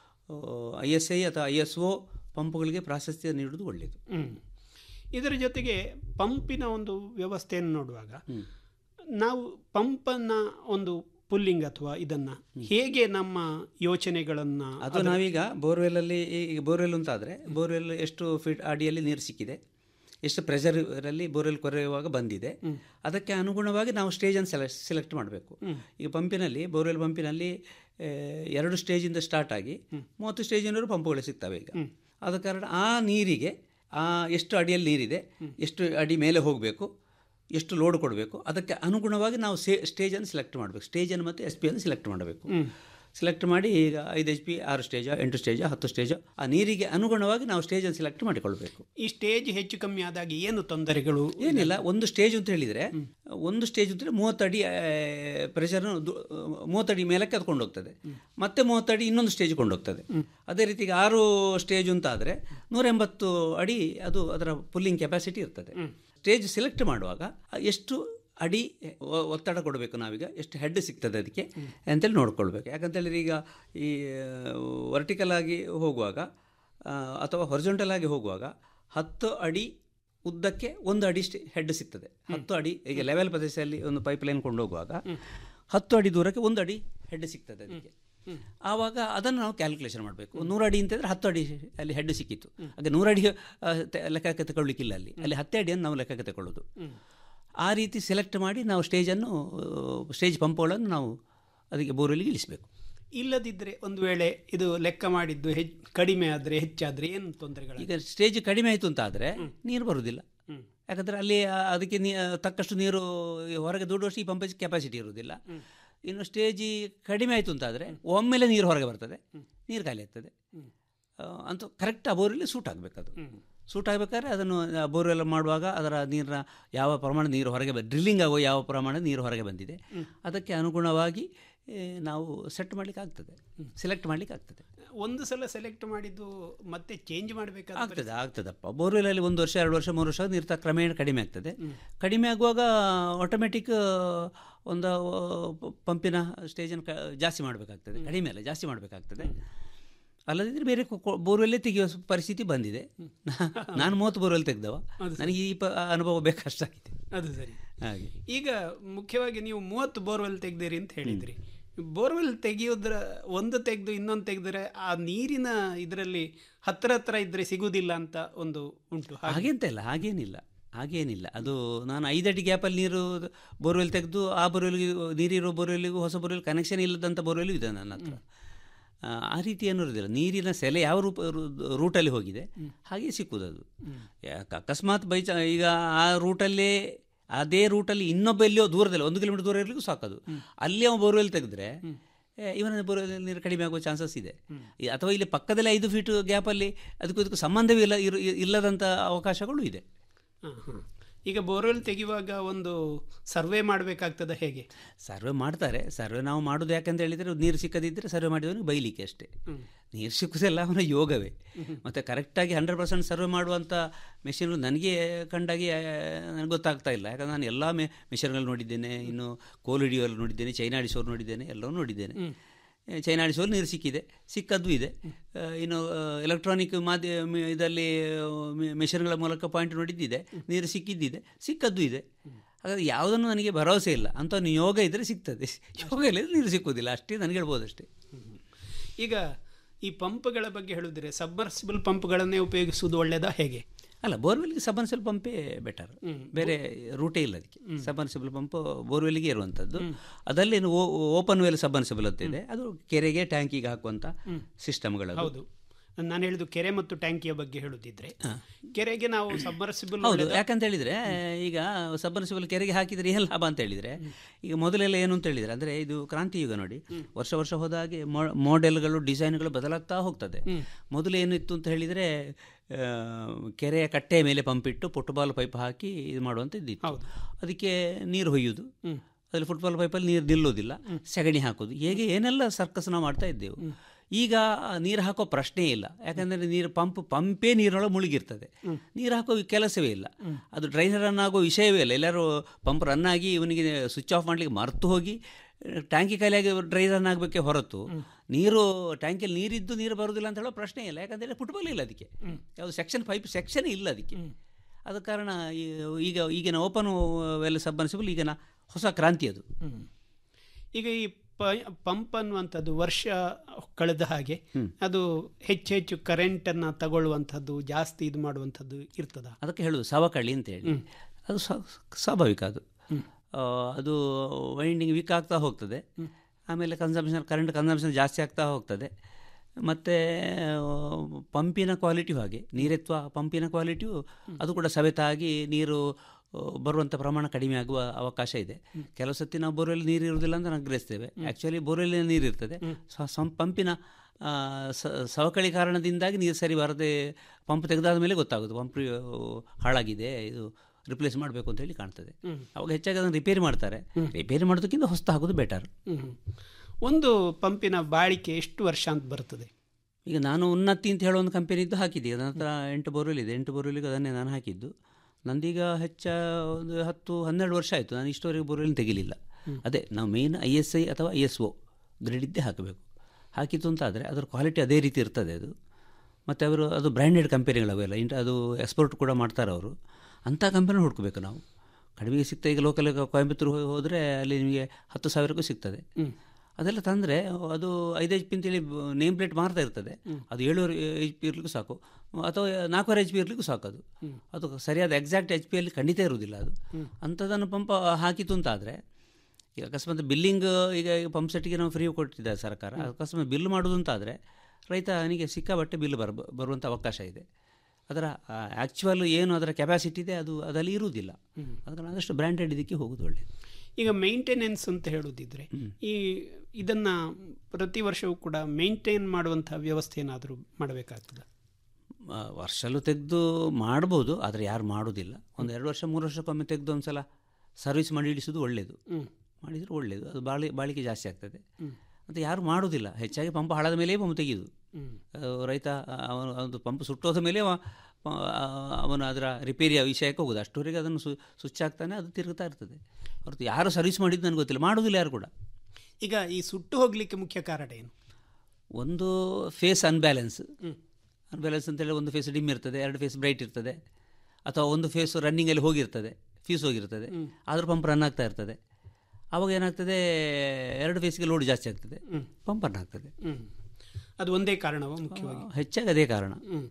ಐ ಎಸ್ ಐ ಅಥವಾ ಐ ಎಸ್ ಒ ಪಂಪ್ಗಳಿಗೆ ಪ್ರಾಶಸ್ತ್ಯ ನೀಡುವುದು ಒಳ್ಳೆಯದು ಹ್ಮ್. ಇದರ ಜೊತೆಗೆ ಪಂಪಿನ ಒಂದು ವ್ಯವಸ್ಥೆಯನ್ನು ನೋಡುವಾಗ ನಾವು ಪಂಪನ್ನ ಒಂದು ಪುಲ್ಲಿಂಗ್ ಅಥವಾ ಇದನ್ನ ಹೇಗೆ ನಮ್ಮ ಯೋಚನೆಗಳನ್ನ ಅದು ನಾವೀಗ ಬೋರ್ವೆಲ್ಲಲ್ಲಿ ಈಗ ಬೋರ್ವೆಲ್ ಅಂತಾದರೆ ಬೋರ್ವೆಲ್ ಎಷ್ಟು ಫೀಟ್ ಅಡಿಯಲ್ಲಿ ನೀರು ಸಿಕ್ಕಿದೆ ಎಷ್ಟು ಪ್ರೆಷರಲ್ಲಿ ಬೋರ್ವೆಲ್ ಕೊರೆಯುವಾಗ ಬಂದಿದೆ ಅದಕ್ಕೆ ಅನುಗುಣವಾಗಿ ನಾವು ಸ್ಟೇಜನ್ನು ಸೆಲೆಕ್ಟ್ ಸೆಲೆಕ್ಟ್ ಮಾಡಬೇಕು ಈಗ ಪಂಪಿನಲ್ಲಿ ಬೋರ್ವೆಲ್ ಪಂಪಿನಲ್ಲಿ ಆ, ಎರಡು ಸ್ಟೇಜಿಂದ ಸ್ಟಾರ್ಟ್ ಆಗಿ ಮೂವತ್ತು ಸ್ಟೇಜಿನವರು ಪಂಪುಗಳು ಸಿಗ್ತವೆ ಈಗ ಆದ ಕಾರಣ ಆ ನೀರಿಗೆ ಆ ಎಷ್ಟು ಅಡಿಯಲ್ಲಿ ನೀರಿದೆ ಎಷ್ಟು ಅಡಿ ಮೇಲೆ ಹೋಗಬೇಕು ಎಷ್ಟು ಲೋಡ್ ಕೊಡಬೇಕು ಅದಕ್ಕೆ ಅನುಗುಣವಾಗಿ ನಾವು ಸೇ ಸ್ಟೇಜನ್ನು ಸೆಲೆಕ್ಟ್ ಮಾಡಬೇಕು ಸ್ಟೇಜನ್ನು ಮತ್ತು ಎಸ್ ಪಿಯನ್ನು ಸೆಲೆಕ್ಟ್ ಮಾಡಬೇಕು ಸೆಲೆಕ್ಟ್ ಮಾಡಿ ಈಗ ಐದು ಎಚ್ ಪಿ ಆರು ಸ್ಟೇಜ ಎಂಟು ಸ್ಟೇಜ ಹತ್ತು ಸ್ಟೇಜ ಆ ನೀರಿಗೆ ಅನುಗುಣವಾಗಿ ನಾವು ಸ್ಟೇಜನ್ನು ಸೆಲೆಕ್ಟ್ ಮಾಡಿಕೊಳ್ಬೇಕು ಈ ಸ್ಟೇಜ್ ಹೆಚ್ಚು ಕಮ್ಮಿ ಆದಾಗ ಏನು ತೊಂದರೆಗಳು ಏನಿಲ್ಲ ಒಂದು ಸ್ಟೇಜ್ ಅಂತ ಹೇಳಿದರೆ ಒಂದು ಸ್ಟೇಜ್ ಅಂದರೆ ಮೂವತ್ತಡಿ ಪ್ರೆಷರ್ನ ಮೂವತ್ತಡಿ ಮೇಲಕ್ಕೆ ಅದು ಕೊಂಡೋಗ್ತದೆ ಮತ್ತೆ ಮೂವತ್ತಡಿ ಇನ್ನೊಂದು ಸ್ಟೇಜ್ ಕೊಂಡೋಗ್ತದೆ ಅದೇ ರೀತಿ ಈಗ ಆರು ಸ್ಟೇಜ್ ಅಂತ ಆದರೆ ನೂರ ಎಂಬತ್ತು ಅಡಿ ಅದು ಅದರ ಪುಲ್ಲಿಂಗ್ ಕೆಪಾಸಿಟಿ ಇರ್ತದೆ ಸ್ಟೇಜ್ ಸೆಲೆಕ್ಟ್ ಮಾಡುವಾಗ ಎಷ್ಟು ಅಡಿ ಒ- ಒತ್ತಡ ಕೊಡಬೇಕು ನಾವೀಗ ಎಷ್ಟು ಹೆಡ್ ಸಿಗ್ತದೆ ಅದಕ್ಕೆ ಅಂತೇಳಿ ನೋಡ್ಕೊಳ್ಬೇಕು ಯಾಕಂತೇಳಿದ್ರೆ ಈಗ ಈ ವರ್ಟಿಕಲ್ ಆಗಿ ಹೋಗುವಾಗ ಆ, ಅಥವಾ ಹೊರಿಜೊಂಟಲ್ ಆಗಿ ಹೋಗುವಾಗ ಹತ್ತು ಅಡಿ ಉದ್ದಕ್ಕೆ ಒಂದು ಅಡಿ ಹೆಡ್ ಸಿಗ್ತದೆ ಹತ್ತು ಅಡಿ ಈಗ ಲೆವೆಲ್ ಪ್ರದೇಶದಲ್ಲಿ ಒಂದು ಪೈಪ್ ಲೈನ್ ಕೊಂಡು ಹೋಗುವಾಗ ಹತ್ತು ಅಡಿ ದೂರಕ್ಕೆ ಒಂದು ಅಡಿ ಹೆಡ್ ಸಿಗ್ತದೆ ಅದಕ್ಕೆ ಆವಾಗ ಅದನ್ನು ನಾವು ಕ್ಯಾಲ್ಕುಲೇಷನ್ ಮಾಡಬೇಕು ನೂರು ಅಡಿ ಅಂತಂದರೆ ಹತ್ತು ಅಡಿ ಅಲ್ಲಿ ಹೆಡ್ ಸಿಕ್ಕಿತ್ತು ಹಾಗೆ ನೂರು ಅಡಿ ಆ, ತೆ- ಲೆಕ್ಕಕ್ಕೆ ತಗೊಳ್ಳಿಕ್ಕಿಲ್ಲ ಅಲ್ಲಿ ಅಲ್ಲಿ ಹತ್ತೇ ಅಡಿಯನ್ನು ನಾವು ಲೆಕ್ಕಕ್ಕೆ ತಗೊಳ್ಳೋದು ಆ ರೀತಿ ಸೆಲೆಕ್ಟ್ ಮಾಡಿ ನಾವು ಸ್ಟೇಜನ್ನು ಸ್ಟೇಜ್ ಪಂಪ್ಗಳನ್ನು ನಾವು ಅದಕ್ಕೆ ಬೋರ್ವೆಲ್ಗೆ ಇಳಿಸಬೇಕು ಇಲ್ಲದಿದ್ದರೆ ಒಂದು ವೇಳೆ ಇದು ಲೆಕ್ಕ ಮಾಡಿದ್ದು ಹೆಚ್ಚು ಕಡಿಮೆ ಆದರೆ ಹೆಚ್ಚಾದರೆ ಏನು ತೊಂದರೆಗಳು ಈಗ ಸ್ಟೇಜ್ ಕಡಿಮೆ ಆಯಿತು ಅಂತ ಆದರೆ ನೀರು ಬರುವುದಿಲ್ಲ ಯಾಕಂದರೆ ಅಲ್ಲಿ ಆ, ಅದಕ್ಕೆ ನೀ ತಕ್ಕಷ್ಟು ನೀರು ಹೊರಗೆ ದೊಡ್ಡಷ್ಟು ಈ ಪಂಪೇಜ್ ಕೆಪಾಸಿಟಿ ಇರುವುದಿಲ್ಲ ಇನ್ನು ಸ್ಟೇಜ್ ಕಡಿಮೆ ಆಯಿತು ಅಂತ ಆದರೆ ಒಮ್ಮೆಲೆ ನೀರು ಹೊರಗೆ ಬರ್ತದೆ ನೀರು ಖಾಲಿ ಆಗ್ತದೆ ಆ, ಅಂತೂ ಕರೆಕ್ಟ್ ಆ ಬೋರಲ್ಲಿ ಸೂಟ್ ಆಗಬೇಕದು ಸೂಟ್ ಆಗಬೇಕಾದ್ರೆ ಅದನ್ನು ಬೋರ್ವೆಲ್ ಮಾಡುವಾಗ ಅದರ ನೀರಿನ ಯಾವ ಪ್ರಮಾಣ ನೀರು ಹೊರಗೆ ಬ ಡ್ರಿಲ್ಲಿಂಗ್ ಆಗೋ ಯಾವ ಪ್ರಮಾಣ ನೀರು ಹೊರಗೆ ಬಂದಿದೆ ಅದಕ್ಕೆ ಅನುಗುಣವಾಗಿ ಏ, ನಾವು ಸೆಟ್ ಮಾಡಲಿಕ್ಕೆ ಆಗ್ತದೆ ಸೆಲೆಕ್ಟ್ ಮಾಡಲಿಕ್ಕೆ ಆಗ್ತದೆ ಒಂದು ಸಲ ಸೆಲೆಕ್ಟ್ ಮಾಡಿದ್ದು ಮತ್ತೆ ಚೇಂಜ್ ಮಾಡಬೇಕಾದ ಆಗ್ತದೆ ಆಗ್ತದಪ್ಪ ಬೋರ್ವೆಲಲ್ಲಿ ಒಂದು ವರ್ಷ ಎರಡು ವರ್ಷ ಮೂರು ವರ್ಷ ನೀರು ತ- ಕ್ರಮೇಣ ಕಡಿಮೆ ಆಗ್ತದೆ ಕಡಿಮೆ ಆಗುವಾಗ ಆಟೋಮೆಟಿಕ್ ಒಂದು ಪ- ಪಂಪಿನ ಸ್ಟೇಜನ್ನು ಕ ಜಾಸ್ತಿ ಮಾಡಬೇಕಾಗ್ತದೆ ಕಡಿಮೆ ಅಲ್ಲ ಜಾಸ್ತಿ ಮಾಡಬೇಕಾಗ್ತದೆ ಅಲ್ಲದಿದ್ದರೆ ಬೇರೆ ಬೋರ್ವೆಲ್ಲೇ ತೆಗೆಯುವ ಸ- ಪರಿಸ್ಥಿತಿ ಬಂದಿದೆ ನಾನು ಮೂವತ್ತು ಬೋರ್ವೆಲ್ ತೆಗೆದವ ನನಗೆ ಈ ಪ ಅನುಭವ ಬೇಕಷ್ಟಾಗಿದೆ ಅದು ಸರಿ ಹಾಗೆ ಈಗ ಮುಖ್ಯವಾಗಿ ನೀವು ಮೂವತ್ತು ಬೋರ್ವೆಲ್ ತೆಗ್ದಿರಿ ಅಂತ ಹೇಳಿದ್ರಿ ಬೋರ್ವೆಲ್ ತೆಗೆಯೋದ್ರ ಒಂದು ತೆಗೆದು ಇನ್ನೊಂದು ತೆಗೆದ್ರೆ ಆ ನೀರಿನ ಇದರಲ್ಲಿ ಹತ್ರ ಹತ್ರ ಇದ್ರೆ ಸಿಗುವುದಿಲ್ಲ ಅಂತ ಒಂದು ಉಂಟು ಹಾಗೆ ಹಾಗೆಂತ ಇಲ್ಲ ಹಾಗೇನಿಲ್ಲ ಹಾಗೇನಿಲ್ಲ ಅದು ನಾನು ಐದಡಿ ಗ್ಯಾಪಲ್ಲಿ ನೀರು ಬೋರ್ವೆಲ್ ತೆಗೆದು ಆ ಬೋರ್ವೆಲ್ಗೆ ನೀರಿರೋ ಬೋರ್ವೆಲ್ಗೂ ಹೊಸ ಬೋರ್ವೆಲ್ ಕನೆಕ್ಷನ್ ಇಲ್ಲದಂಥ ಬೋರ್ವೆಲ್ ಇದೆ ನನ್ನ ಹತ್ರ ಆ, ಆ ರೀತಿ ಏನೂ ಇರೋದಿಲ್ಲ ನೀರಿನ ಸೆಲೆ ಯಾವ ರೂಪ ರೂ- ರೂಟಲ್ಲಿ ಹೋಗಿದೆ ಹಾಗೆ ಸಿಕ್ಕುದು ಅದು ಯಾಕೆ ಅಕಸ್ಮಾತ್ ಬೈ ಚ ಈಗ ಆ ರೂಟಲ್ಲೇ ಅದೇ ರೂಟಲ್ಲಿ ಇನ್ನೊಬ್ಬ ಎಲ್ಲಿಯೋ ದೂರದಲ್ಲಿ ಒಂದು ಕಿಲೋಮೀಟರ್ ದೂರ ಇರಲಿಕ್ಕೂ ಸಾಕದು ಅಲ್ಲಿ ಅವ ಬೋರ್ವೆಲ್ ತೆಗೆದ್ರೆ ಏ, ಇವನ ಬೋರ್ವೆಲ್ ನೀರು ಕಡಿಮೆ ಆಗುವ ಚಾನ್ಸಸ್ ಇದೆ ಈ- ಅಥವಾ ಇಲ್ಲಿ ಪಕ್ಕದಲ್ಲಿ ಐದು ಫೀಟ್ ಗ್ಯಾಪಲ್ಲಿ ಅದಕ್ಕೂ ಇದಕ್ಕೂ ಸಂಬಂಧವೇ ಇಲ್ಲ ಇರು- ಇಲ್ಲದಂಥ ಅವಕಾಶಗಳು ಇದೆ ಹಾಂ ಹಾಂ ಈಗ ಬೋರ್ವೆಲ್ ತೆಗೆಯುವಾಗ ಒಂದು ಸರ್ವೆ ಮಾಡಬೇಕಾಗ್ತದ ಹೇಗೆ ಸರ್ವೆ ಮಾಡ್ತಾರೆ ಸರ್ವೆ ನಾವು ಮಾಡೋದು ಯಾಕಂತ ಹೇಳಿದರೆ ನೀರು ಸಿಕ್ಕದಿದ್ದರೆ ಸರ್ವೆ ಮಾಡಿದವನಿಗೆ ಬೈಲಿಕ್ಕೆ ಅಷ್ಟೇ ನೀರು ಸಿಕ್ಕುದೆಲ್ಲ ಅವನ ಯೋಗವೇ ಮತ್ತು ಕರೆಕ್ಟಾಗಿ ಹಂಡ್ರೆಡ್ ಪರ್ಸೆಂಟ್ ಸರ್ವೆ ಮಾಡುವಂಥ ಮೆಷಿನ್ಗಳು ನನಗೆ ಕಂಡಾಗಿ ಆ, ನನಗೆ ಗೊತ್ತಾಗ್ತಾ ಇಲ್ಲ ಯಾಕಂದ್ರೆ ನಾನು ಎಲ್ಲ ಮೆ ಮೆಷಿನ್ಗಳು ನೋಡಿದ್ದೇನೆ ಇನ್ನು ಕೋಲ್ ಹಿಡಿಯೋರು ನೋಡಿದ್ದೇನೆ ಚೈನಾ ಅಡಿಸೋರು ನೋಡಿದ್ದೇನೆ ಎಲ್ಲವೂ ನೋಡಿದ್ದೇನೆ ಏ, ಚೈನಾ ಅಡಿಸೋರು ನೀರು ಸಿಕ್ಕಿದೆ ಸಿಕ್ಕದ್ದು ಇದೆ ಆ, ಇನ್ನು ಎಲೆಕ್ಟ್ರಾನಿಕ್ ಮಾಧ್ಯಮ ಇದರಲ್ಲಿ ಮೆಷಿನ್ಗಳ ಮೂಲಕ ಪಾಯಿಂಟ್ ನೋಡಿದ್ದಿದೆ ನೀರು ಸಿಕ್ಕಿದ್ದಿದೆ ಸಿಕ್ಕದ್ದು ಇದೆ ಹಾಗಾದ್ರೆ ಯಾವುದನ್ನು ನನಗೆ ಭರವಸೆ ಇಲ್ಲ ಅಂತ ಯೋಗ ಇದ್ದರೆ ಸಿಗ್ತದೆ ಯೋಗ ಇಲ್ಲದ್ರೆ ನೀರು ಸಿಕ್ಕುವುದಿಲ್ಲ ಅಷ್ಟೇ ನನಗೆ ಹೇಳ್ಬೋದು ಅಷ್ಟೇ ಈಗ ಈ ಪಂಪ್ಗಳ ಬಗ್ಗೆ ಹೇಳಿದ್ರೆ ಸಬ್ಮರ್ಸಿಬಲ್ ಪಂಪ್ಗಳನ್ನೇ ಉಪಯೋಗಿಸುವುದು ಒಳ್ಳೆಯದಾ ಹೇಗೆ ಅಲ್ಲ ಬೋರ್ವೆಲ್ಗೆ ಸಬನ್ಸಿಬಲ್ ಪಂಪೇ ಬೆಟರ್ ಬೇರೆ ರೂಟೇ ಇಲ್ಲ ಅದಕ್ಕೆ ಸಬನ್ಸಿಬಲ್ ಪಂಪ್ ಬೋರ್ವೆಲ್ಗೆ ಇರುವಂಥದ್ದು ಅದರಲ್ಲಿ ಓಪನ್ ವೆಲ್ ಸಬನ್ಸಿಬಲ್ ಅಂತ ಇದೆ ಅದು ಕೆರೆಗೆ ಟ್ಯಾಂಕಿಗೆ ಹಾಕುವಂಥ ಸಿಸ್ಟಮ್ಗಳು ಹೌದು ನಾನು ಹೇಳಿದ್ದು ಕೆರೆ ಮತ್ತು ಟ್ಯಾಂಕಿಯ ಬಗ್ಗೆ ಹೇಳುದಿದ್ರೆ ಕೆರೆಗೆ ನಾವು ಸಬ್ಮರ್ಸಿಬಲ್ ಹೌದು ಯಾಕಂತ ಹೇಳಿದ್ರೆ ಈಗ ಸಬ್ಬರ್ಸಿಬಲ್ ಕೆರೆಗೆ ಹಾಕಿದ್ರೆ ಏನು ಲಾಭ ಅಂತ ಹೇಳಿದ್ರೆ ಈಗ ಮೊದಲೆಲ್ಲ ಏನು ಅಂತ ಹೇಳಿದ್ರೆ ಅಂದ್ರೆ ಇದು ಕ್ರಾಂತಿ ಯುಗ ನೋಡಿ ವರ್ಷ ವರ್ಷ ಹೋದ ಹಾಗೆ ಮಾಡೆಲ್ಗಳು ಡಿಸೈನ್ಗಳು ಬದಲಾಗ್ತಾ ಹೋಗ್ತದೆ ಮೊದಲು ಏನಿತ್ತು ಅಂತ ಹೇಳಿದ್ರೆ ಆ, ಕೆರೆಯ ಕಟ್ಟೆಯ ಮೇಲೆ ಪಂಪ್ ಇಟ್ಟು ಫುಟ್ಬಾಲ್ ಪೈಪ್ ಹಾಕಿ ಇದು ಮಾಡುವಂಥದ್ದು ಇತ್ತು ಅದಕ್ಕೆ ನೀರು ಹೊಯ್ಯುವುದು ಅದ್ರಲ್ಲಿ ಫುಟ್ಬಾಲ್ ಪೈಪಲ್ಲಿ ನೀರು ನಿಲ್ಲೋದಿಲ್ಲ ಸಗಣಿ ಹಾಕೋದು ಹೇಗೆ ಏನೆಲ್ಲ ಸರ್ಕಸ್ ನಾವು ಮಾಡ್ತಾ ಇದ್ದೆವು ಈಗ ನೀರು ಹಾಕೋ ಪ್ರಶ್ನೆ ಇಲ್ಲ ಯಾಕಂದರೆ ನೀರು ಪಂಪ್ ಪಂಪೇ ನೀರಿನೊಳಗೆ ಮುಳುಗಿರ್ತದೆ ನೀರು ಹಾಕೋ ಕೆಲಸವೇ ಇಲ್ಲ ಅದು ಡ್ರೈನರ್ ರನ್ ಆಗೋ ವಿಷಯವೇ ಇಲ್ಲ ಎಲ್ಲರೂ ಪಂಪ್ ರನ್ ಆಗಿ ಇವನಿಗೆ ಸ್ವಿಚ್ ಆಫ್ ಮಾಡಲಿಕ್ಕೆ ಮರೆತು ಹೋಗಿ ಟ್ಯಾಂಕಿ ಖಾಲಿಯಾಗಿ ಡ್ರೈ ರನ್ ಆಗಬೇಕೆ ಹೊರತು ನೀರು ಟ್ಯಾಂಕಿಯಲ್ಲಿ ನೀರಿದ್ದು ನೀರು ಬರೋದಿಲ್ಲ ಅಂತ ಹೇಳೋ ಪ್ರಶ್ನೆ ಇಲ್ಲ ಯಾಕಂದರೆ ಫುಟ್ಬಾಲ್ ಇಲ್ಲ ಅದಕ್ಕೆ ಯಾವುದು ಸೆಕ್ಷನ್ ಪೈಪ್ ಸೆಕ್ಷನ್ ಇಲ್ಲ ಅದಕ್ಕೆ ಆದ ಕಾರಣ ಈ- ಈಗ ಈಗಿನ ಓಪನ್ ವೆಲ್ ಸಬ್ಮರ್ಸಿಬಲ್ ಈಗಿನ ಹೊಸ ಕ್ರಾಂತಿ ಅದು ಈಗ ಈ ಪ ಪಂಪ್ ಅನ್ನುವಂಥದ್ದು ವರ್ಷ ಕಳೆದ ಹಾಗೆ ಅದು ಹೆಚ್ಚು ಹೆಚ್ಚು ಕರೆಂಟನ್ನು ತಗೊಳ್ಳುವಂಥದ್ದು ಜಾಸ್ತಿ ಇದು ಮಾಡುವಂಥದ್ದು ಇರ್ತದ ಅದಕ್ಕೆ ಹೇಳೋದು ಸವಕಳಿ ಅಂತ ಹೇಳಿ ಅದು ಸ್ವ- ಸ್ವಾಭಾವಿಕ ಅದು ಆ, ಅದು ವೈಂಡಿಂಗ್ ವೀಕ್ ಆಗ್ತಾ ಹೋಗ್ತದೆ ಆಮೇಲೆ ಕನ್ಸಂಪ್ಷನ್ ಕರೆಂಟ್ ಕನ್ಸಂಪ್ಷನ್ ಜಾಸ್ತಿ ಆಗ್ತಾ ಹೋಗ್ತದೆ ಮತ್ತು ಪಂಪಿನ ಕ್ವಾಲಿಟಿಯೂ ಹಾಗೆ ನೀರೆತ್ತುವ ಪಂಪಿನ ಕ್ವಾಲಿಟಿಯು ಅದು ಕೂಡ ಸವೆತಾಗಿ ನೀರು ಆ, ಬರುವಂಥ ಪ್ರಮಾಣ ಕಡಿಮೆ ಆಗುವ ಅವಕಾಶ ಇದೆ ಕೆಲವು ಸತಿ ನಾವು ಬೋರ್ವೆಲ್ ನೀರು ಇರುವುದಿಲ್ಲ ಅಂತ ನಾವು ಗ್ರಹಿಸ್ತೇವೆ ಆ್ಯಕ್ಚುಲಿ ಬೋರ್ವೆಲ್ ನೀರು ಇರ್ತದೆ ಸ- ಸಂ- ಪಂಪಿನ ಆ, ಸ- ಸವಕಳಿ ಕಾರಣದಿಂದಾಗಿ ನೀರು ಸರಿ ಬರದೆ ಪಂಪ್ ತೆಗೆದಾದ ಮೇಲೆ ಗೊತ್ತಾಗೋದು ಪಂಪ್ ಹಾಳಾಗಿದೆ ಇದು ರಿಪ್ಲೇಸ್ ಮಾಡಬೇಕು ಅಂತ ಹೇಳಿ ಕಾಣ್ತದೆ ಅವಾಗ ಹೆಚ್ಚಾಗಿ ಅದನ್ನು ರಿಪೇರಿ ಮಾಡ್ತಾರೆ ರಿಪೇರಿ ಮಾಡೋದಕ್ಕಿಂತ ಹೊಸ್ತು ಹಾಕೋದು ಬೆಟರ್ ಹ್ಮ್. ಒಂದು ಪಂಪಿನ ಬಾಳಿಕೆ ಎಷ್ಟು ವರ್ಷ ಅಂತ ಬರ್ತದೆ ಈಗ ನಾನು ಉನ್ನತಿ ಅಂತ ಹೇಳೋ ಒಂದು ಕಂಪನಿದ್ದು ಹಾಕಿದ್ದೆ ನನ್ನ ಹತ್ರ ಎಂಟು ಬೋರ್ವೆಲ್ ಇದೆ ಎಂಟು ಬೋರ್ವೆಲ್ಗೆ ಅದನ್ನೇ ನಾನು ಹಾಕಿದ್ದು ನಂದೀಗ ಹೆಚ್ಚ ಒಂದು ಹತ್ತು ಹನ್ನೆರಡು ವರ್ಷ ಆಯಿತು ನಾನು ಇಷ್ಟವರೆಗೆ ಬೋರ್ವೆಲ್ ತೆಗಿಲಿಲ್ಲ ಅದೇ ನಾವು ಮೇನ್ ಐ ಎಸ್ ಐ ಅಥವಾ ಐ ಎಸ್ ಒ ಗ್ರೇಡಿದ್ದೇ ಹಾಕಬೇಕು ಹಾಕಿತ್ತು ಅಂತ ಆದರೆ ಅದರ ಕ್ವಾಲಿಟಿ ಅದೇ ರೀತಿ ಇರ್ತದೆ ಅದು ಮತ್ತು ಅವರು ಅದು ಬ್ರ್ಯಾಂಡೆಡ್ ಕಂಪನಿಗಳವೆಲ್ಲ ಇಂಟ ಅದು ಎಕ್ಸ್ಪೋರ್ಟ್ ಕೂಡ ಮಾಡ್ತಾರೆ ಅವರು ಅಂಥ ಕಂಪನಿ ಹುಡ್ಕೋಬೇಕು ನಾವು ಕಡಿಮೆಗೆ ಸಿಗ್ತಾ ಈಗ ಲೋಕಲ್ ಕೊಯಂಬತ್ತೂರು ಹೋದರೆ ಅಲ್ಲಿ ನಿಮಗೆ ಹತ್ತು ಸಾವಿರಕ್ಕೂ ಸಿಗ್ತದೆ ಅದೆಲ್ಲ ತಂದರೆ ಅದು ಐದು ಎಚ್ ಪಿ ಅಂತೇಳಿ ನೇಮ್ ಪ್ಲೇಟ್ ಮಾರ್ತಾ ಇರ್ತದೆ ಅದು ಏಳುವರೆ ಎಚ್ ಪಿ ಇರಲಿಕ್ಕೂ ಸಾಕು ಅಥವಾ ನಾಲ್ಕೂವರೆ ಎಚ್ ಪಿ ಇರಲಿಕ್ಕೂ ಸಾಕು ಅದು ಅದು ಸರಿಯಾದ ಎಕ್ಸಾಕ್ಟ್ ಎಚ್ ಪಿಯಲ್ಲಿ ಖಂಡಿತ ಇರುವುದಿಲ್ಲ ಅದು ಅಂಥದ್ದನ್ನು ಪಂಪ್ ಹಾಕಿತು ಅಂತಾದರೆ ಈಗ ಅಕಸ್ಮಾತ್ ಬಿಲ್ಲಿಂಗ್ ಈಗ ಪಂಪ್ ಸೆಟ್ಗೆ ನಾವು ಫ್ರೀ ಕೊಟ್ಟಿದ್ದಾರೆ ಸರ್ಕಾರ ಅಕಸ್ಮಾತ್ ಬಿಲ್ ಮಾಡೋದು ಅಂತಾದರೆ ರೈತನಿಗೆ ಸಿಕ್ಕಾಬಟ್ಟೆ ಬಿಲ್ ಬರ ಬರುವಂಥ ಅವಕಾಶ ಇದೆ ಅದರ ಆ್ಯಕ್ಚುವಲ್ ಏನು ಅದರ ಕೆಪಾಸಿಟಿ ಇದೆ ಅದು ಅದರಲ್ಲಿ ಇರುವುದಿಲ್ಲ ಅದಕ್ಕೆ ಆದಷ್ಟು ಬ್ರ್ಯಾಂಡೆಡ್ ಇದಕ್ಕೆ ಹೋಗೋದು ಒಳ್ಳೆಯದು ಈಗ ಮೇಂಟೆನೆನ್ಸ್ ಅಂತ ಹೇಳುದಿದ್ರೆ ಈ ಇದನ್ನ ಪ್ರತಿ ವರ್ಷವೂ ಕೂಡ ಮೇಂಟೈನ್ ಮಾಡುವಂತಹ ವ್ಯವಸ್ಥೆ ಏನಾದರೂ ಮಾಡಬೇಕಾಗ್ತದೆ ಆ, ವರ್ಷಲ್ಲೂ ತೆಗೆದು ಮಾಡ್ಬೋದು ಆದರೆ ಯಾರು ಮಾಡೋದಿಲ್ಲ ಒಂದು ಎರಡು ವರ್ಷ ಮೂರು ವರ್ಷಕ್ಕೊಮ್ಮೆ ತೆಗೆದು ಒಂದು ಸಲ ಸರ್ವಿಸ್ ಮಾಡಿ ಇಳಿಸೋದು ಒಳ್ಳೆಯದು ಮಾಡಿದರೆ ಒಳ್ಳೆಯದು ಅದು ಬಾಳಿ ಬಾಳಿಕೆ ಜಾಸ್ತಿ ಆಗ್ತದೆ ಮತ್ತು ಯಾರು ಮಾಡೋದಿಲ್ಲ ಹೆಚ್ಚಾಗಿ ಪಂಪ್ ಹಾಳಾದ ಮೇಲೆ ಪಂಪ್ ತೆಗೆಯೋದು ಅದು ರೈತ ಅವನು ಒಂದು ಪಂಪ್ ಸುಟ್ಟೋದ ಮೇಲೆ ಅವ ಪ- ಅವನು ಅದರ ರಿಪೇರಿಯ ವಿಷಯಕ್ಕೆ ಹೋಗೋದು ಅಷ್ಟವರೆಗೆ ಅದನ್ನು ಸು ಸ್ವಿಚ್ ಆಗ್ತಾನೆ ಅದು ತಿರುಗ್ತಾ ಇರ್ತದೆ ಹೊರತು ಯಾರು ಸರ್ವಿಸ್ ಮಾಡಿದ್ದು ನನಗೆ ಗೊತ್ತಿಲ್ಲ ಮಾಡೋದಿಲ್ಲ ಯಾರು ಕೂಡ ಈಗ ಈ ಸುಟ್ಟು ಹೋಗ್ಲಿಕ್ಕೆ ಮುಖ್ಯ ಕಾರಣ ಏನು ಒಂದು ಫೇಸ್ ಅನ್ಬ್ಯಾಲೆನ್ಸ್ ಅನ್ಬ್ಯಾಲೆನ್ಸ್ ಅಂತೇಳಿ ಒಂದು ಫೇಸ್ ಡಿಮ್ ಇರ್ತದೆ ಎರಡು ಫೇಸ್ ಬ್ರೈಟ್ ಇರ್ತದೆ ಅಥವಾ ಒಂದು ಫೇಸ್ ರನ್ನಿಂಗಲ್ಲಿ ಹೋಗಿರ್ತದೆ ಫೀಸ್ ಹೋಗಿರ್ತದೆ ಆದರೂ ಪಂಪ್ ರನ್ ಆಗ್ತಾ ಇರ್ತದೆ ಆವಾಗ ಏನಾಗ್ತದೆ ಎರಡು ಫೇಸ್ಗೆ ಲೋಡ್ ಜಾಸ್ತಿ ಆಗ್ತದೆ ಪಂಪ್ ರನ್ ಆಗ್ತದೆ ಹ್ಮ್. ಅದು ಒಂದೇ ಕಾರಣವ ಮುಖ್ಯವಾಗಿ ಹೆಚ್ಚಾಗಿ ಅದೇ ಕಾರಣ ಹ್ಮ್.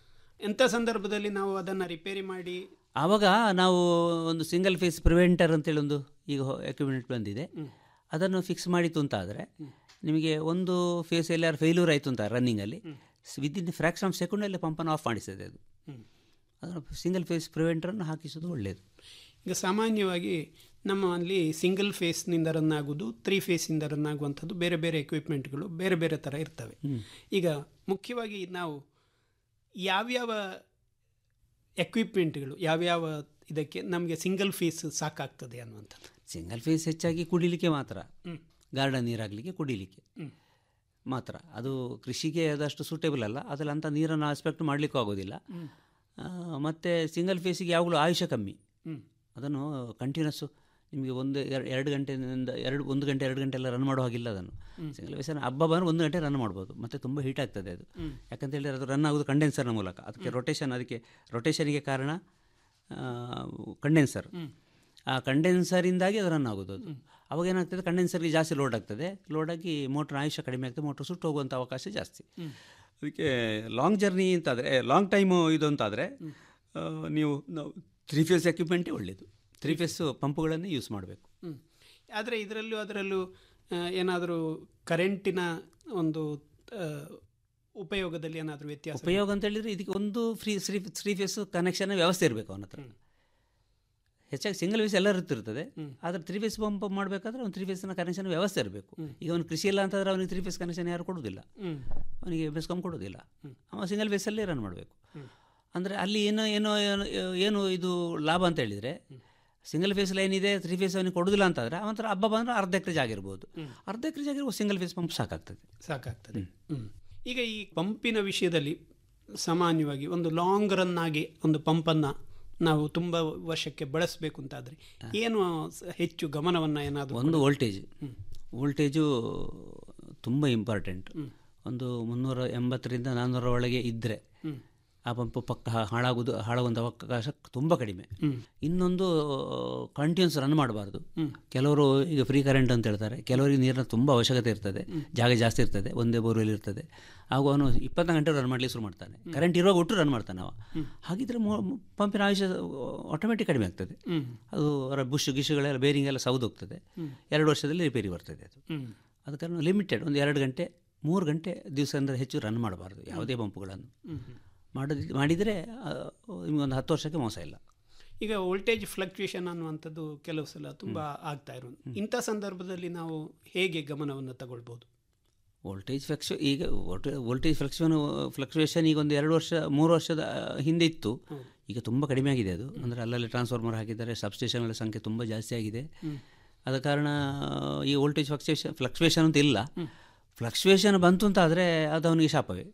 ಎಂಥ ಸಂದರ್ಭದಲ್ಲಿ ನಾವು ಅದನ್ನು ರಿಪೇರಿ ಮಾಡಿ ಆವಾಗ ನಾವು ಒಂದು ಸಿಂಗಲ್ ಫೇಸ್ ಪ್ರಿವೆಂಟರ್ ಅಂತೇಳಿ ಒಂದು ಈಗ ಎಕ್ವಿಪ್ಮೆಂಟ್ ಬಂದಿದೆ ಅದನ್ನು ಫಿಕ್ಸ್ ಮಾಡಿತು ಅಂತ ಆದರೆ ನಿಮಗೆ ಒಂದು ಫೇಸ್ ಎಲ್ಲಾರು ಫೇಲ್ಯೂರ್ ಆಯಿತು ಅಂತ ರನ್ನಿಂಗಲ್ಲಿ ವಿದಿನ್ ಫ್ರ್ಯಾಕ್ಷನ್ ಆಫ್ ಸೆಕೆಂಡಲ್ಲಿ ಪಂಪನ್ನು ಆಫ್ ಮಾಡಿಸ್ತದೆ ಅದು ಅದನ್ನು ಸಿಂಗಲ್ ಫೇಸ್ ಪ್ರಿವೆಂಟರನ್ನು ಹಾಕಿಸೋದು ಒಳ್ಳೆಯದು ಈಗ ಸಾಮಾನ್ಯವಾಗಿ ನಮ್ಮಲ್ಲಿ ಸಿಂಗಲ್ ಫೇಸ್ನಿಂದ ರನ್ ಆಗೋದು ತ್ರೀ ಫೇಸಿಂದ ರನ್ ಆಗುವಂಥದ್ದು ಬೇರೆ ಬೇರೆ ಎಕ್ವಿಪ್ಮೆಂಟ್ಗಳು ಬೇರೆ ಬೇರೆ ಥರ ಇರ್ತವೆ ಈಗ ಮುಖ್ಯವಾಗಿ ನಾವು ಯಾವ್ಯಾವ ಎಕ್ವಿಪ್ಮೆಂಟ್ಗಳು ಯಾವ್ಯಾವ ಇದಕ್ಕೆ ನಮಗೆ ಸಿಂಗಲ್ ಫೇಸ್ ಸಾಕಾಗ್ತದೆ ಅನ್ನುವಂಥದ್ದು ಸಿಂಗಲ್ ಫೇಸ್ ಹೆಚ್ಚಾಗಿ ಕುಡಿಲಿಕ್ಕೆ ಮಾತ್ರ ಗಾರ್ಡನ್ ನೀರಾಗಲಿಕ್ಕೆ ಕುಡಿಲಿಕ್ಕೆ ಮಾತ್ರ ಅದು ಕೃಷಿಗೆ ಅದಷ್ಟು ಸೂಟೇಬಲ್ ಅಲ್ಲ ಅದರಲ್ಲಿ ಅಂಥ ನೀರನ್ನು ಆಸ್ಪೆಕ್ಟ್ ಮಾಡಲಿಕ್ಕೂ ಆಗೋದಿಲ್ಲ ಆ, ಮತ್ತೆ ಸಿಂಗಲ್ ಫೇಸಿಗೆ ಯಾವಾಗಲೂ ಆಯುಷ್ಯ ಕಮ್ಮಿ ಅದನ್ನು ಕಂಟಿನ್ಯೂಸ್ಸು ನಿಮಗೆ ಒಂದು ಎರ- ಎರಡು ಗಂಟೆಯಿಂದ ಎರಡು ಒಂದು ಗಂಟೆ ಎರಡು ಗಂಟೆ ಎಲ್ಲ ರನ್ ಮಾಡೋ ಹಾಗಿಲ್ಲ ಅದನ್ನು ಸಿಂಗಲ್ ಫೇಸನ್ನು ಹಬ್ಬ ಬಂದರೆ ಒಂದು ಗಂಟೆ ರನ್ ಮಾಡ್ಬೋದು ಮತ್ತೆ ತುಂಬ ಹೀಟ್ ಆಗ್ತದೆ ಅದು ಯಾಕಂತ ಹೇಳಿದ್ರೆ ಅದು ರನ್ ಆಗೋದು ಕಂಡೆನ್ಸರ್ನ ಮೂಲಕ ಅದಕ್ಕೆ ರೊಟೇಷನ್ ಅದಕ್ಕೆ ರೊಟೇಷನ್ಗೆ ಕಾರಣ ಕಂಡೆನ್ಸರ್ ಆ ಕಂಡೆನ್ಸರಿಂದಾಗಿ ಅದು ರನ್ ಆಗೋದು ಅದು ಅವಾಗ ಏನಾಗ್ತದೆ ಕಂಡೆನ್ಸರ್ಗೆ ಜಾಸ್ತಿ ಲೋಡ್ ಆಗ್ತದೆ ಲೋಡ್ ಆಗಿ ಮೋಟ್ರ್ ಆಯುಷ್ಯ ಕಡಿಮೆ ಆಗ್ತದೆ ಮೋಟ್ರ್ ಸುಟ್ಟು ಹೋಗುವಂಥ ಅವಕಾಶ ಜಾಸ್ತಿ ಅದಕ್ಕೆ ಲಾಂಗ್ ಜರ್ನಿ ಅಂತಾದರೆ ಲಾಂಗ್ ಟೈಮು ಇದು ಅಂತಾದರೆ ನೀವು ನಾವು ತ್ರೀ ಫೇಸ್ ಎಕ್ವಿಪ್ಮೆಂಟೇ ಒಳ್ಳೆಯದು ತ್ರೀ ಫೇಸ್ ಪಂಪುಗಳನ್ನೇ ಯೂಸ್ ಮಾಡಬೇಕು ಆದರೆ ಇದರಲ್ಲೂ ಅದರಲ್ಲೂ ಏನಾದರೂ ಕರೆಂಟಿನ ಒಂದು ಆ, ಉಪಯೋಗದಲ್ಲಿ ಏನಾದರೂ ವ್ಯತ್ಯಾಸ ಉಪಯೋಗ ಅಂತ ಹೇಳಿದರೆ ಇದಕ್ಕೆ ಒಂದು free three three phase connection ವ್ಯವಸ್ಥೆ ಇರಬೇಕು ಅವನ ಹತ್ರ ಹೆಚ್ಚಾಗಿ ಸಿಂಗಲ್ ಫೇಸ್ ಎಲ್ಲ ಇರ್ತದೆ ಆದರೆ ತ್ರೀ ಫೇಸ್ ಪಂಪ್ ಮಾಡಬೇಕಾದ್ರೆ ಒಂದು ತ್ರೀ ಫೇಸ್ನ ಕನೆಕ್ಷನ್ ವ್ಯವಸ್ಥೆ ಇರಬೇಕು ಈಗ ಅವನು ಕೃಷಿ ಇಲ್ಲ ಅಂತಂದ್ರೆ ಅವನಿಗೆ ತ್ರೀ ಫೇಸ್ ಕನೆಕ್ಷನ್ ಯಾರು ಕೊಡೋದಿಲ್ಲ ಅವನಿಗೆ ಬೆಸ್ಕಾಮ್ ಕೊಡೋದಿಲ್ಲ ಅವ ಸಿಂಗಲ್ ಫೇಸಲ್ಲೇ ರನ್ ಮಾಡಬೇಕು ಅಂದರೆ ಅಲ್ಲಿ ಏನೋ ಏನೋ ಏನೋ ಏನು ಇದು ಲಾಭ ಅಂತ ಹೇಳಿದರೆ ಸಿಂಗಲ್ ಫೇಸ್ ಲೈನ್ ಇದೆ ತ್ರೀ ಫೇಸ್ ಅವನಿಗೆ ಕೊಡೋದಿಲ್ಲ ಅಂತಂದರೆ ಅವನ ಹಬ್ಬ ಬಂದರೆ ಅರ್ಧ ಎಕರೆ ಜಾಗ ಇರ್ಬೋದು ಅರ್ಧ ಎಕರೆ ಜಾಗ ಇರ್ಬೋದು ಸಿಂಗಲ್ ಫೇಸ್ ಪಂಪ್ ಸಾಕಾಗ್ತದೆ ಸಾಕಾಗ್ತದೆ ಹ್ಮ್. ಈಗ ಈ ಪಂಪಿನ ವಿಷಯದಲ್ಲಿ ಸಾಮಾನ್ಯವಾಗಿ ಒಂದು ಲಾಂಗ್ ರನ್ ಆಗಿ ಒಂದು ಪಂಪನ್ನು ನಾವು ತುಂಬ ವರ್ಷಕ್ಕೆ ಬಳಸಬೇಕು ಅಂತಾದರೆ ಏನು ಸ- ಹೆಚ್ಚು ಗಮನವನ್ನು ಏನಾದರೂ ಒಂದು ವೋಲ್ಟೇಜ್ ವೋಲ್ಟೇಜು ತುಂಬ ಇಂಪಾರ್ಟೆಂಟ್ ಒಂದು ಮುನ್ನೂರ ಎಂಬತ್ತರಿಂದ ನಾನ್ನೂರ ಒಳಗೆ ಇದ್ದರೆ ಆ ಪಂಪು ಪಕ್ಕ ಹಾ- ಹಾಳಾಗೋದು ಹಾಳಾಗುವಂಥ ಅವಕಾಶ ತುಂಬ ಕಡಿಮೆ ಇನ್ನೊಂದು ಕಂಟಿನ್ಯೂಸ್ ರನ್ ಮಾಡಬಾರ್ದು ಕೆಲವರು ಈಗ ಫ್ರೀ ಕರೆಂಟ್ ಅಂತ ಹೇಳ್ತಾರೆ ಕೆಲವರಿಗೆ ನೀರಿನ ತುಂಬ ಅವಶ್ಯಕತೆ ಇರ್ತದೆ ಜಾಗ ಜಾಸ್ತಿ ಇರ್ತದೆ ಒಂದೇ ಬೋರ್ವೆಲ್ ಇರ್ತದೆ ಹಾಗೂ ಅವನು ಇಪ್ಪತ್ತು ಗಂಟೆ ರನ್ ಮಾಡಲಿಕ್ಕೆ ಶುರು ಮಾಡ್ತಾನೆ ಕರೆಂಟ್ ಇರುವಾಗ ಒಟ್ಟು ರನ್ ಮಾಡ್ತಾನೆ ಅವ ಹಾಗಿದ್ರೆ ಮೊ- ಪಂಪಿನ ಆಯುಷ್ಯ ಆಟೋಮೆಟಿಕ್ ಕಡಿಮೆ ಆಗ್ತದೆ ಅದು ಅವರ ಬುಷ್ ಗಿಶುಗಳೆಲ್ಲ ಬೇರಿಂಗ್ ಎಲ್ಲ ಸೌದೋಗ್ತದೆ ಎರಡು ವರ್ಷದಲ್ಲಿ ರಿಪೇರಿ ಬರ್ತದೆ ಅದು ಅದ ಕಾರಣ ಲಿಮಿಟೆಡ್ ಒಂದು ಎರಡು ಗಂಟೆ ಮೂರು ಗಂಟೆ ದಿವಸದಿಂದ ಹೆಚ್ಚು ರನ್ ಮಾಡಬಾರ್ದು ಯಾವುದೇ ಪಂಪುಗಳನ್ನು ಮಾಡೋದ್ ಮಾಡಿದರೆ ನಿಮಗೊಂದು ಹತ್ತು ವರ್ಷಕ್ಕೆ ಮೋಸ ಇಲ್ಲ ಈಗ ವೋಲ್ಟೇಜ್ ಫ್ಲಕ್ಚುಯೇಷನ್ ಅನ್ನುವಂಥದ್ದು ಕೆಲವು ಸಲ ತುಂಬ ಆಗ್ತಾ ಇರೋದು ಇಂಥ ಸಂದರ್ಭದಲ್ಲಿ ನಾವು ಹೇಗೆ ಗಮನವನ್ನು ತಗೊಳ್ಬೋದು ವೋಲ್ಟೇಜ್ ಫ್ಲಕ್ಶು ಈಗ ವೋಲ್ಟೇಜ್ ಫ್ಲಕ್ಶನ್ ಫ್ಲಕ್ಚುಯೇಷನ್ ಈಗ ಒಂದು ಎರಡು ವರ್ಷ ಮೂರು ವರ್ಷದ ಹಿಂದೆ ಇತ್ತು ಈಗ ತುಂಬ ಕಡಿಮೆ ಆಗಿದೆ ಅದು ಅಂದರೆ ಅಲ್ಲಲ್ಲಿ ಟ್ರಾನ್ಸ್ಫಾರ್ಮರ್ ಹಾಕಿದ್ದಾರೆ ಸಬ್ಸ್ಟೇಷನ್ಗಳ ಸಂಖ್ಯೆ ತುಂಬ ಜಾಸ್ತಿ ಆಗಿದೆ ಆದ ಕಾರಣ ಈ ವೋಲ್ಟೇಜ್ ಫ್ಲಕ್ಚುಯೇಷನ್ ಫ್ಲಕ್ಚುಯೇಷನ್ ಅಂತ ಇಲ್ಲ ಫ್ಲಕ್ಚುಯೇಷನ್ ಬಂತು ಅಂತ ಆದರೆ ಅದು ಅವನಿಗೆ ಶಾಪವೇ